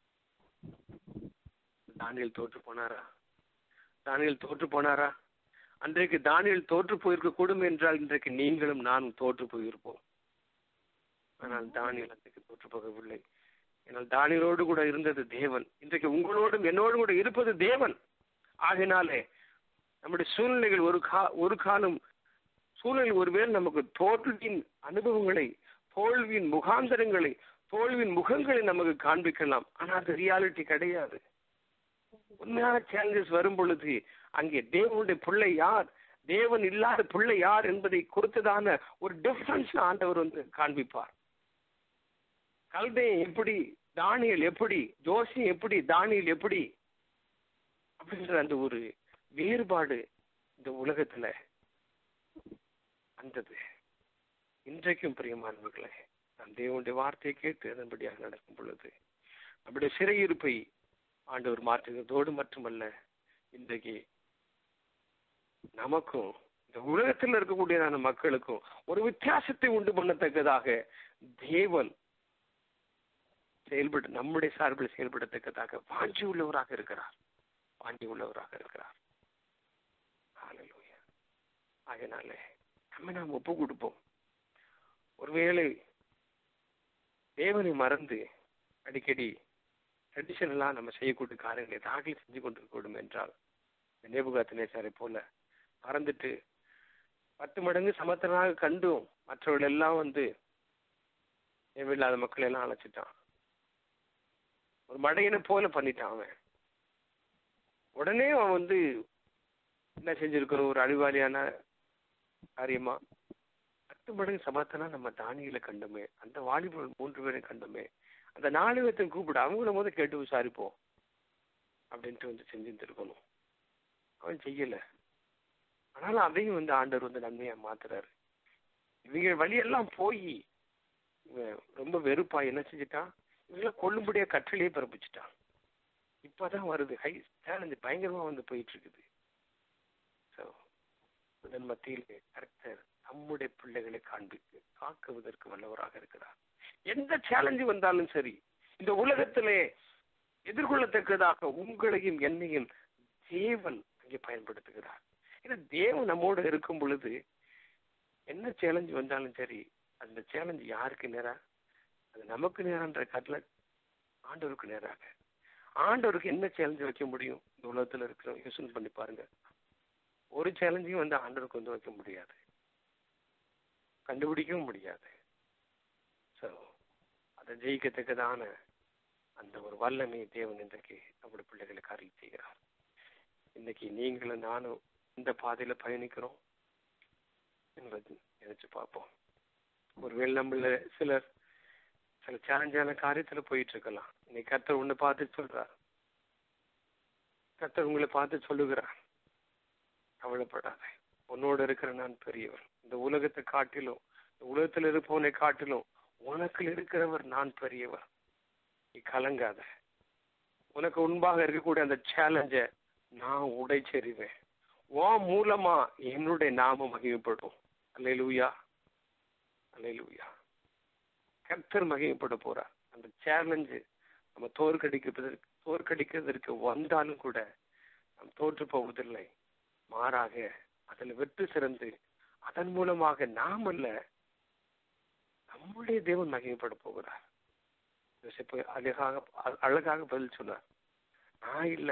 தானியல் தோற்று போனாரா தானியல் தோற்று போனாரா அன்றைக்கு தானியல் தோற்று போயிருக்க கூடும் என்றால் இன்றைக்கு நீங்களும் நானும் தோற்று போயிருப்போம் ஆனால் தானியல் அன்றைக்கு தோற்று போகவில்லை ஏனால் தானியலோடு கூட இருந்தது தேவன் இன்றைக்கு உங்களோடும் என்னோடும் கூட இருப்பது தேவன் ஆகினாலே நம்முடைய சூழ்நிலைகள் ஒரு கா ஒரு காலம் சூழ்நிலை ஒருவேளை நமக்கு தோல்வியின் அனுபவங்களை தோல்வியின் முகாந்தரங்களை தோல்வியின் முகங்களை நமக்கு காண்பிக்கலாம் ஆனால் அது ரியாலிட்டி கிடையாது உண்மையான சேலஞ்சஸ் வரும் பொழுது அங்கே தேவனுடைய பிள்ளை யார் தேவன் இல்லாத பிள்ளை யார் என்பதை குறித்ததான ஒரு டிஃபரன்ஸ் ஆண்டவர் வந்து காண்பிப்பார் கல்தையன் எப்படி தானியல் எப்படி ஜோசியம் எப்படி தானியல் எப்படி அப்படின்ற அந்த ஒரு வேறுபாடு இந்த உலகத்துல வந்தது இன்றைக்கும் பிரியமானவர்களே நாம் தேவனுடைய வார்த்தையை கேட்டு அதன்படியாக நடக்கும் பொழுது நம்முடைய சிறையிருப்பை ஆண்டவர் மாற்றுகிறதோடு மட்டுமல்ல இன்றைக்கு நமக்கும் இந்த உலகத்தில் இருக்கக்கூடியதான மக்களுக்கும் ஒரு வித்தியாசத்தை உண்டு பண்ணத்தக்கதாக தேவன் செயல்பட நம்முடைய சார்பில் செயல்படத்தக்கதாக வாஞ்சி உள்ளவராக இருக்கிறார் வாஞ்சி உள்ளவராக இருக்கிறார் ஹalleluya அதனால நம்ம நாம் ஒப்பு கொடுப்போம் ஒருவேளை தேவனை மறந்து அடிக்கடி ட்ரெடிஷனலாக நம்ம செய்யக்கூடிய காரியங்களை தாகி செஞ்சு கொண்டிருக்கூடும் என்றால் நேபுகாத்து நேசாரை போல மறந்துட்டு பத்து மடங்கு சமத்தனாக கண்டும் மற்றவர்கள் எல்லாம் வந்து தேவையில்லாத மக்கள் எல்லாம் அழைச்சிட்டான் ஒரு மடையனை போல பண்ணிட்டான் அவன் உடனே அவன் வந்து என்ன செஞ்சிருக்கணும் ஒரு அறிவாளியான காரியமா பத்து மடங்கு சமாத்தானா நம்ம தானியில கண்டோமே அந்த வாலிபர்கள் மூன்று பேரையும் கண்டோமே அந்த நாலு பேர்த்தையும் கூப்பிடு அவங்கள போது கேட்டு விசாரிப்போம் அப்படின்ட்டு வந்து செஞ்சுருக்கணும் அவன் செய்யல ஆனாலும் அதையும் வந்து ஆண்டவர் வந்து நன்மையா மாத்துறாரு இவங்க வழியெல்லாம் போய் இவன் ரொம்ப வெறுப்பா என்ன செஞ்சுட்டான் இவங்கள கொல்லும்படியா கற்றிலேயே பிறப்பிச்சுட்டான் இப்பதான் வருது ஹை சேலஞ்சு பயங்கரமா வந்து போயிட்டு இருக்குது ஸோ இதன் மத்தியில் கர்த்தர் நம்முடைய பிள்ளைகளை காண்பித்து காக்குவதற்கு வல்லவராக இருக்கிறார் எந்த சேலஞ்சு வந்தாலும் சரி இந்த உலகத்திலே எதிர்கொள்ளத்தக்கதாக உங்களையும் என்னையும் தேவன் அங்கே பயன்படுத்துகிறார் ஏன்னா தேவன் நம்மோடு இருக்கும் பொழுது என்ன சேலஞ்சு வந்தாலும் சரி அந்த சேலஞ்சு யாருக்கு நேரா அது நமக்கு நேரான்ற கட்ல ஆண்டவருக்கு நேராக ஆண்டவருக்கு என்ன சேலஞ்சு வைக்க முடியும் இந்த உலகத்துல இருக்கிற யோசனை பண்ணி பாருங்க ஒரு சேலஞ்சையும் வந்து ஆண்டவருக்கு வந்து வைக்க முடியாது கண்டுபிடிக்கவும் முடியாது ஸோ அதை ஜெயிக்கத்தக்கதான அந்த ஒரு வல்லமை தேவன் இன்றைக்கு நம்முடைய பிள்ளைகளுக்கு அறிவு செய்கிறார் இன்னைக்கு நீங்களும் நானும் இந்த பாதையில பயணிக்கிறோம் என்பது நினைச்சு பார்ப்போம் ஒருவேளை நம்மள சிலர் சில சேலஞ்சான காரியத்துல போயிட்டு இருக்கலாம் இன்னைக்கு கர்த்தர் உன்னை பார்த்து சொல்றார் கர்த்தர் உங்களை பார்த்து சொல்லுகிறார் கவலைப்படாத உன்னோட இருக்கிற நான் பெரியவர் இந்த உலகத்தை காட்டிலும் இந்த உலகத்தில் இருப்பவனை காட்டிலும் உனக்கு இருக்கிறவர் நான் பெரியவர் நீ கலங்காத உனக்கு முன்பாக இருக்கக்கூடிய அந்த சேலஞ்ச நான் உடைச்செறிவேன் உன் மூலமா என்னுடைய நாமம் மகிமைப்படும் அல்லையிலூயா அல்லையிலூயா கர்த்தர் மகிமைப்பட போறார் அந்த சேலஞ்சு நம்ம தோற்கடிக்கிறதற்கு தோற்கடிக்கிறதற்கு வந்தாலும் கூட நாம் தோற்று போவதில்லை மாறாக அதில் வெற்றி சிறந்து அதன் மூலமாக நாம் அல்ல நம்முடைய தேவன் மகிமைப்பட போகிறார் யோசிப்பு அழகாக அழகாக பதில் சொன்னார் நான் இல்ல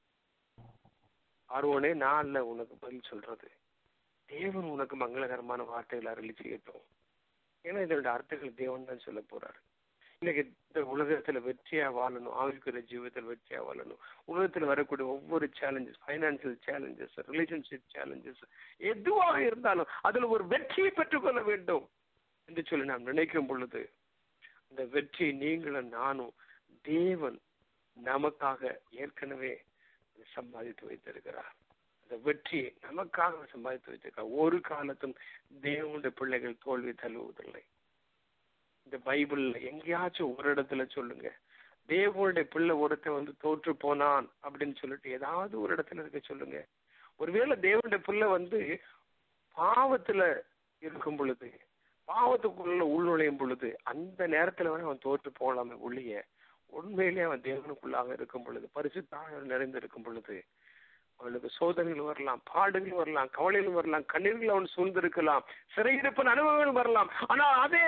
ஆர்வனே நான் அல்ல உனக்கு பதில் சொல்றது தேவன் உனக்கு மங்களகரமான வார்த்தைகளை அருளி செய்யட்டும் ஏன்னா இதோட அர்த்தங்கள் தேவன் தான் சொல்ல போறாரு இன்னைக்கு இந்த உலகத்துல வெற்றியா வாழணும் ஆவிக்குரிய ஜீவிதத்தில் வெற்றியா வாழணும் உலகத்துல வரக்கூடிய ஒவ்வொரு challenges financial challenges relationship challenges எதுவாக இருந்தாலும் அதுல ஒரு வெற்றியை பெற்றுக்கொள்ள வேண்டும் என்று சொல்லி நாம் நினைக்கும் பொழுது அந்த வெற்றி நீங்களும் நானும் தேவன் நமக்காக ஏற்கனவே சம்பாதித்து வைத்திருக்கிறார் அந்த வெற்றி நமக்காக சம்பாதித்து வைத்திருக்கிறார் ஒரு காலத்தும் தேவனுடைய பிள்ளைகள் தோல்வி தழுவுவதில்லை இந்த பைபிள்ல எங்கேயாச்சும் ஒரு இடத்துல சொல்லுங்க தேவனுடைய பிள்ளை ஒருத்தன் வந்து தோற்று போனான் அப்படின்னு சொல்லிட்டு ஏதாவது ஒரு இடத்துல இருக்க சொல்லுங்க ஒருவேளை தேவனுடைய பிள்ளை வந்து பாவத்துல இருக்கும் பொழுது பாவத்துக்குள்ள உள்நுழையும் பொழுது அந்த நேரத்துல வேணா அவன் தோற்று போகலாமே ஒழிய உண்மையிலேயே அவன் தேவனுக்குள்ளாக இருக்கும் பொழுது பரிசுத்தாக நிறைந்து இருக்கும் பொழுது அவனுக்கு சோதனைகள் வரலாம் பாடுகள் வரலாம் கவலைகள் வரலாம் கண்ணீர்கள் அவன் சூழ்ந்திருக்கலாம் சிறையிருப்பின் அனுபவங்கள் வரலாம் ஆனா அதை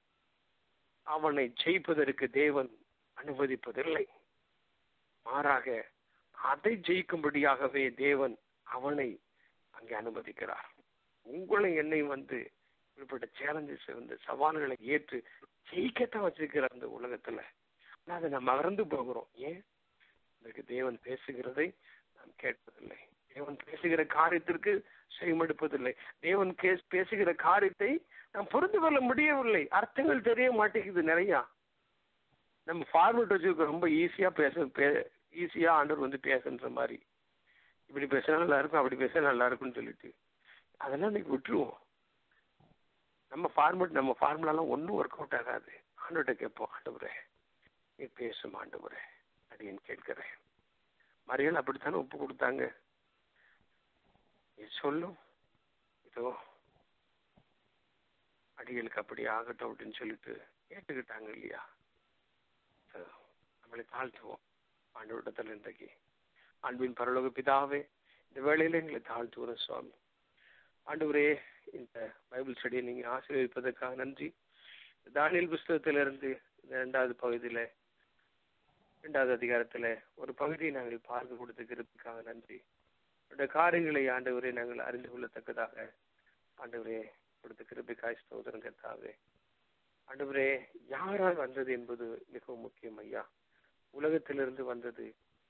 அவனை ஜெயிப்பதற்கு தேவன் அனுமதிப்பதில்லை மாறாக அதை ஜெயிக்கும்படியாகவே தேவன் அவனை அங்கே அனுமதிக்கிறார் உங்களை என்னை வந்து இப்படிப்பட்ட சேலஞ்சஸ் வந்து சவால்களை ஏற்று ஜெயிக்கத்தான் வச்சிருக்கிற அந்த உலகத்துல ஆனா அதை நம்ம மறந்து போகிறோம் ஏன் இதற்கு தேவன் பேசுகிறதை நாம் கேட்பதில்லை தேவன் பேசுகிற காரியத்திற்கு செய்மடுப்பதில்லை தேவன் கேஸ் பேசுகிற காரியத்தை நாம் புரிந்து கொள்ள முடியவில்லை அர்த்தங்கள் தெரிய மாட்டேங்குது நிறையா நம்ம ஃபார்மேட் வச்சுருக்க ரொம்ப ஈஸியா பேச ஈஸியா ஆண்டவர் வந்து பேசுன்ற மாதிரி இப்படி பேசினா நல்லா இருக்கும் அப்படி பேசினா நல்லா இருக்கும்னு சொல்லிட்டு அதெல்லாம் இன்னைக்கு விட்டுருவோம் நம்ம ஃபார்மேட் நம்ம ஃபார்முலாலாம் ஒன்றும் ஒர்க் அவுட் ஆகாது ஆண்டவர்கிட்ட கேட்போம் ஆண்டவரே நீ பேசும் ஆண்டவரே அப்படின்னு கேட்கிறேன் மறியல் அப்படித்தானே ஒப்பு கொடுத்தாங்க நீ சொல்லும் இதோ அடிகளுக்கு அப்படி ஆகட்டும் அப்படின்னு சொல்லிட்டு கேட்டுக்கிட்டாங்க இல்லையா நம்மளை தாழ்த்துவோம் ஆண்டவரிடத்தில் இன்றைக்கு அன்பின் பரலோக பிதாவே இந்த வேளையில எங்களை தாழ்த்துவோம் சுவாமி ஆண்டவரே இந்த பைபிள் ஸ்டடியை நீங்க ஆசீர்வதிப்பதற்காக நன்றி தானியல் புஸ்தகத்திலிருந்து இந்த இரண்டாவது பகுதியில இரண்டாவது அதிகாரத்துல ஒரு பகுதியை நாங்கள் பார்க்க கொடுத்துக்கிறதுக்காக நன்றி இந்த காரியங்களை ஆண்டவரே நாங்கள் அறிந்து கொள்ளத்தக்கதாக ஆண்டவரே கொடுத்த கிருபிக்காய் ஸ்தோதரம் கர்த்தாவே ஆண்டவரே யாரால் வந்தது என்பது மிகவும் முக்கியம் ஐயா உலகத்திலிருந்து வந்தது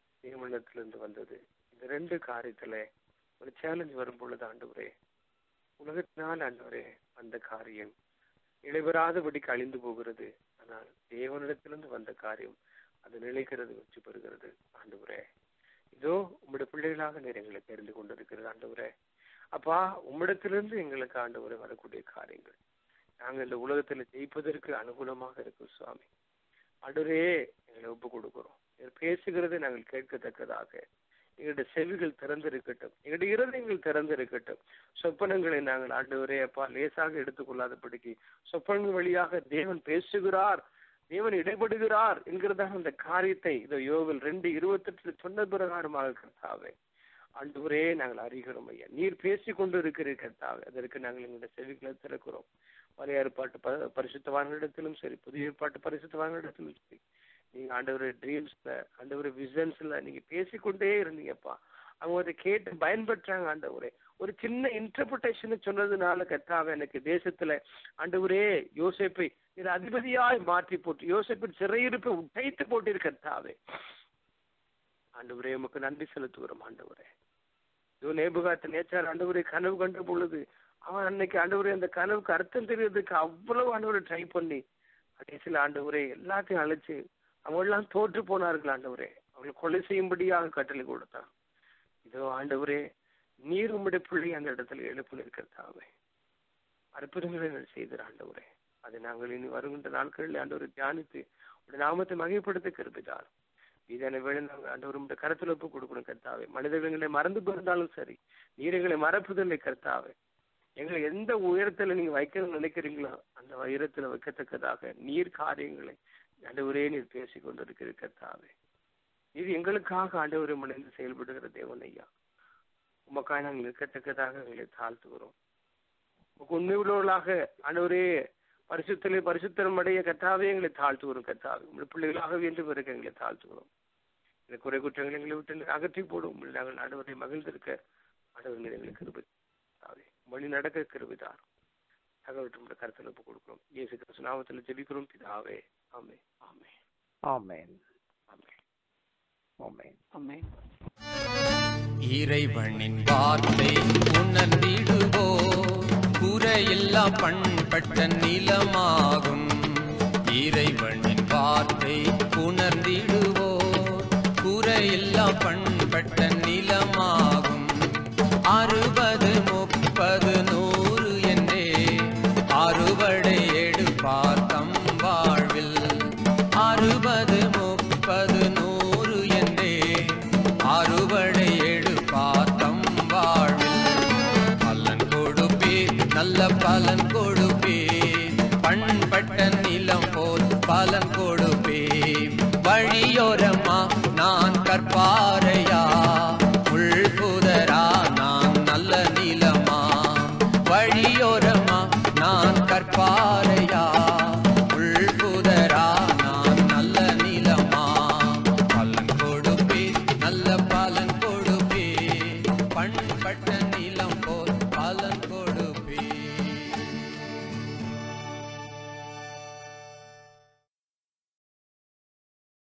நியமனத்திலிருந்து வந்தது இந்த ரெண்டு காரியத்துல ஒரு சேலஞ்ச் வரும் பொழுது ஆண்டவரே உலகத்தினால் ஆண்டவரே அந்த காரியம் இடைபெறாதபடிக்கு அழிந்து போகிறது ஆனால் தேவனிடத்திலிருந்து வந்த காரியம் அது நிலைக்கிறது வெற்றி பெறுகிறது ஆண்டவரே இதோ உம்முடைய பிள்ளைகளாக நீர் எங்களை தெரிந்து கொண்டிருக்கிறது ஆண்டவரே அப்பா உம்மிடத்திலிருந்து எங்களுக்கு ஆண்டவரே வரக்கூடிய காரியங்கள் நாங்கள் இந்த உலகத்துல ஜெயிப்பதற்கு அனுகூலமாக இருக்கும் சுவாமி ஆண்டவரே எங்களை ஒப்பு கொடுக்கிறோம் நீர் பேசுகிறதை நாங்கள் கேட்கத்தக்கதாக எங்களுடைய செவிகள் திறந்திருக்கட்டும் எங்களுடைய இருதயங்கள் திறந்திருக்கட்டும் சொப்பனங்களை நாங்கள் ஆண்டவரே அப்பா லேசாக எடுத்துக்கொள்ளாதபடிக்கு சொப்பனங்கள் வழியாக தேவன் பேசுகிறார் தேவன் இடைப்படுகிறார் என்கிறதாக அந்த காரியத்தை இதோ யோவில் ரெண்டு இருபத்தெட்டு சொன்ன பிரகாரமாக கர்த்தாவே ஆண்டவரே நாங்கள் அறிகிறோம் ஐயா நீர் பேசி கொண்டு இருக்கிறீர் கர்த்தாவே அதற்கு நாங்கள் எங்களுடைய செவிகளை திறக்கிறோம் பழைய ஏற்பாட்டு ப- பரிசுத்தவான்களிடத்திலும் சரி புதிய ஏற்பாட்டு பரிசுத்தவான்களிடத்திலும் சரி நீங்க ஆண்டவர் ட்ரீம்ஸ்ல ஆண்டவர் விசன்ஸ்ல நீங்க பேசிக்கொண்டே இருந்தீங்கப்பா அவங்க அதை கேட்டு பயன்பெற்றாங்க ஆண்டவரே ஒரு சின்ன இன்டர்பிரேஷன் சொன்னதுனால கர்த்தாவே எனக்கு தேசத்துல ஆண்டவரே யோசேப்பை நீர் அதிபதியாய் மாற்றி போட்டு யோசேப்பின் சிறையிருப்பை உடைத்து போட்டீர் கர்த்தாவே ஆண்டவரே உமக்கு நன்றி செலுத்துகிறோம் ஆண்டவரே இதோ நேபுகாத்து நேச்சார் ஆண்டவரே கனவு கண்ட பொழுது அவன் அன்னைக்கு ஆண்டவரே அந்த கனவுக்கு அர்த்தம் தெரியறதுக்கு அவ்வளவு ஆண்டவரை ட்ரை பண்ணி கடைசியில் ஆண்டவரே எல்லாத்தையும் அழைச்சு அவங்க எல்லாம் தோற்று போனார்கள் ஆண்டவரே அவங்களை கொலை செய்யும்படியாக கட்டளை கொடுத்தான் இதோ ஆண்டவரே நீர் உம்முடைய பிள்ளை அந்த இடத்துல எழுப்பு நிற்கிறதாவே அற்புதங்களை நீங்கள் செய்தார் ஆண்டவரே அதை நாங்கள் இனி வருகின்ற நாட்களில் ஆண்டவரை தியானித்து உடைய நாமத்தை மகிழ்ப்படுத்த கருப்பிதார் இதான வேலை நாங்கள் ஆண்டவர் உடைய கருத்தில் ஒப்பு கொடுக்கணும் கர்த்தாவே மனிதர்களை மறந்து போயிருந்தாலும் சரி நீர் எங்களை மறப்பதில்லை கர்த்தாவே எங்களை எந்த உயரத்துல நீங்க வைக்கணும்னு நினைக்கிறீங்களோ அந்த உயரத்துல வைக்கத்தக்கதாக நீர் காரியங்களை ஆண்டவரே நீர் பேசிக் கொண்டிருக்கிற கர்த்தாவே இது எங்களுக்காக ஆண்டவரை முனைந்து செயல்படுகிற தேவன் ஐயா உமக்காக நாங்கள் இருக்கத்தக்கதாக எங்களை தாழ்த்துகிறோம் உமக்கு உண்மை உள்ளவர்களாக ஆண்டவரே பரிசுத்தலை பரிசுத்தரம் அடைய கத்தாவே எங்களை தாழ்த்துகிறோம் கத்தாவே உங்கள் பிள்ளைகளாக வேண்டும் பிறகு எங்களை தாழ்த்துகிறோம் இந்த குறை குற்றங்களை எங்களை விட்டு அகற்றி போடும் உம்மில் நாங்கள் ஆண்டவரை மகிழ்ந்திருக்க ஆண்டவர் மீது எங்களுக்கு கிருபை தாவே வழி நடக்க கிருபிதார் தகவல் கருத்தில் ஒப்பு கொடுக்கிறோம் இயேசு கிறிஸ்து நாமத்தில் ஜெபிக்கிறோம் பிதாவே ஆமே ஆமே ஆமென் ஆமே ஆமென் ஆமென். இறைவனின் வார்த்தை உணர்ந்திடுவோ குறையில்லா பண்பட்ட நிலமாகும் இறைவனின் வார்த்தை உணர்ந்திடுவோ குறையில்லா பண்பட்ட நிலமாகும் அறுபது முப்பது நூறு என்றே அறுவடை எடுப்பார் தம் வாழ்வில் அறுபது முப்பது நூறு என்றே அறுவடை எடுப்பார் தம் வாழ்வில் பலன் கொடுப்பே நல்ல பலன் கொடுப்பே பண்பட்ட நிலம் போல் பலன் கொடுப்பே வழியோரமா நான் கற்பாரையா உள்புதரா நான் நல்ல நிலமா வழியோரமா நான் கற்பாரையா உள்புதரா நான் நல்ல நிலமா பலன் கொடுப்பே நல்ல பலன் கொடுப்பே பண்பட்ட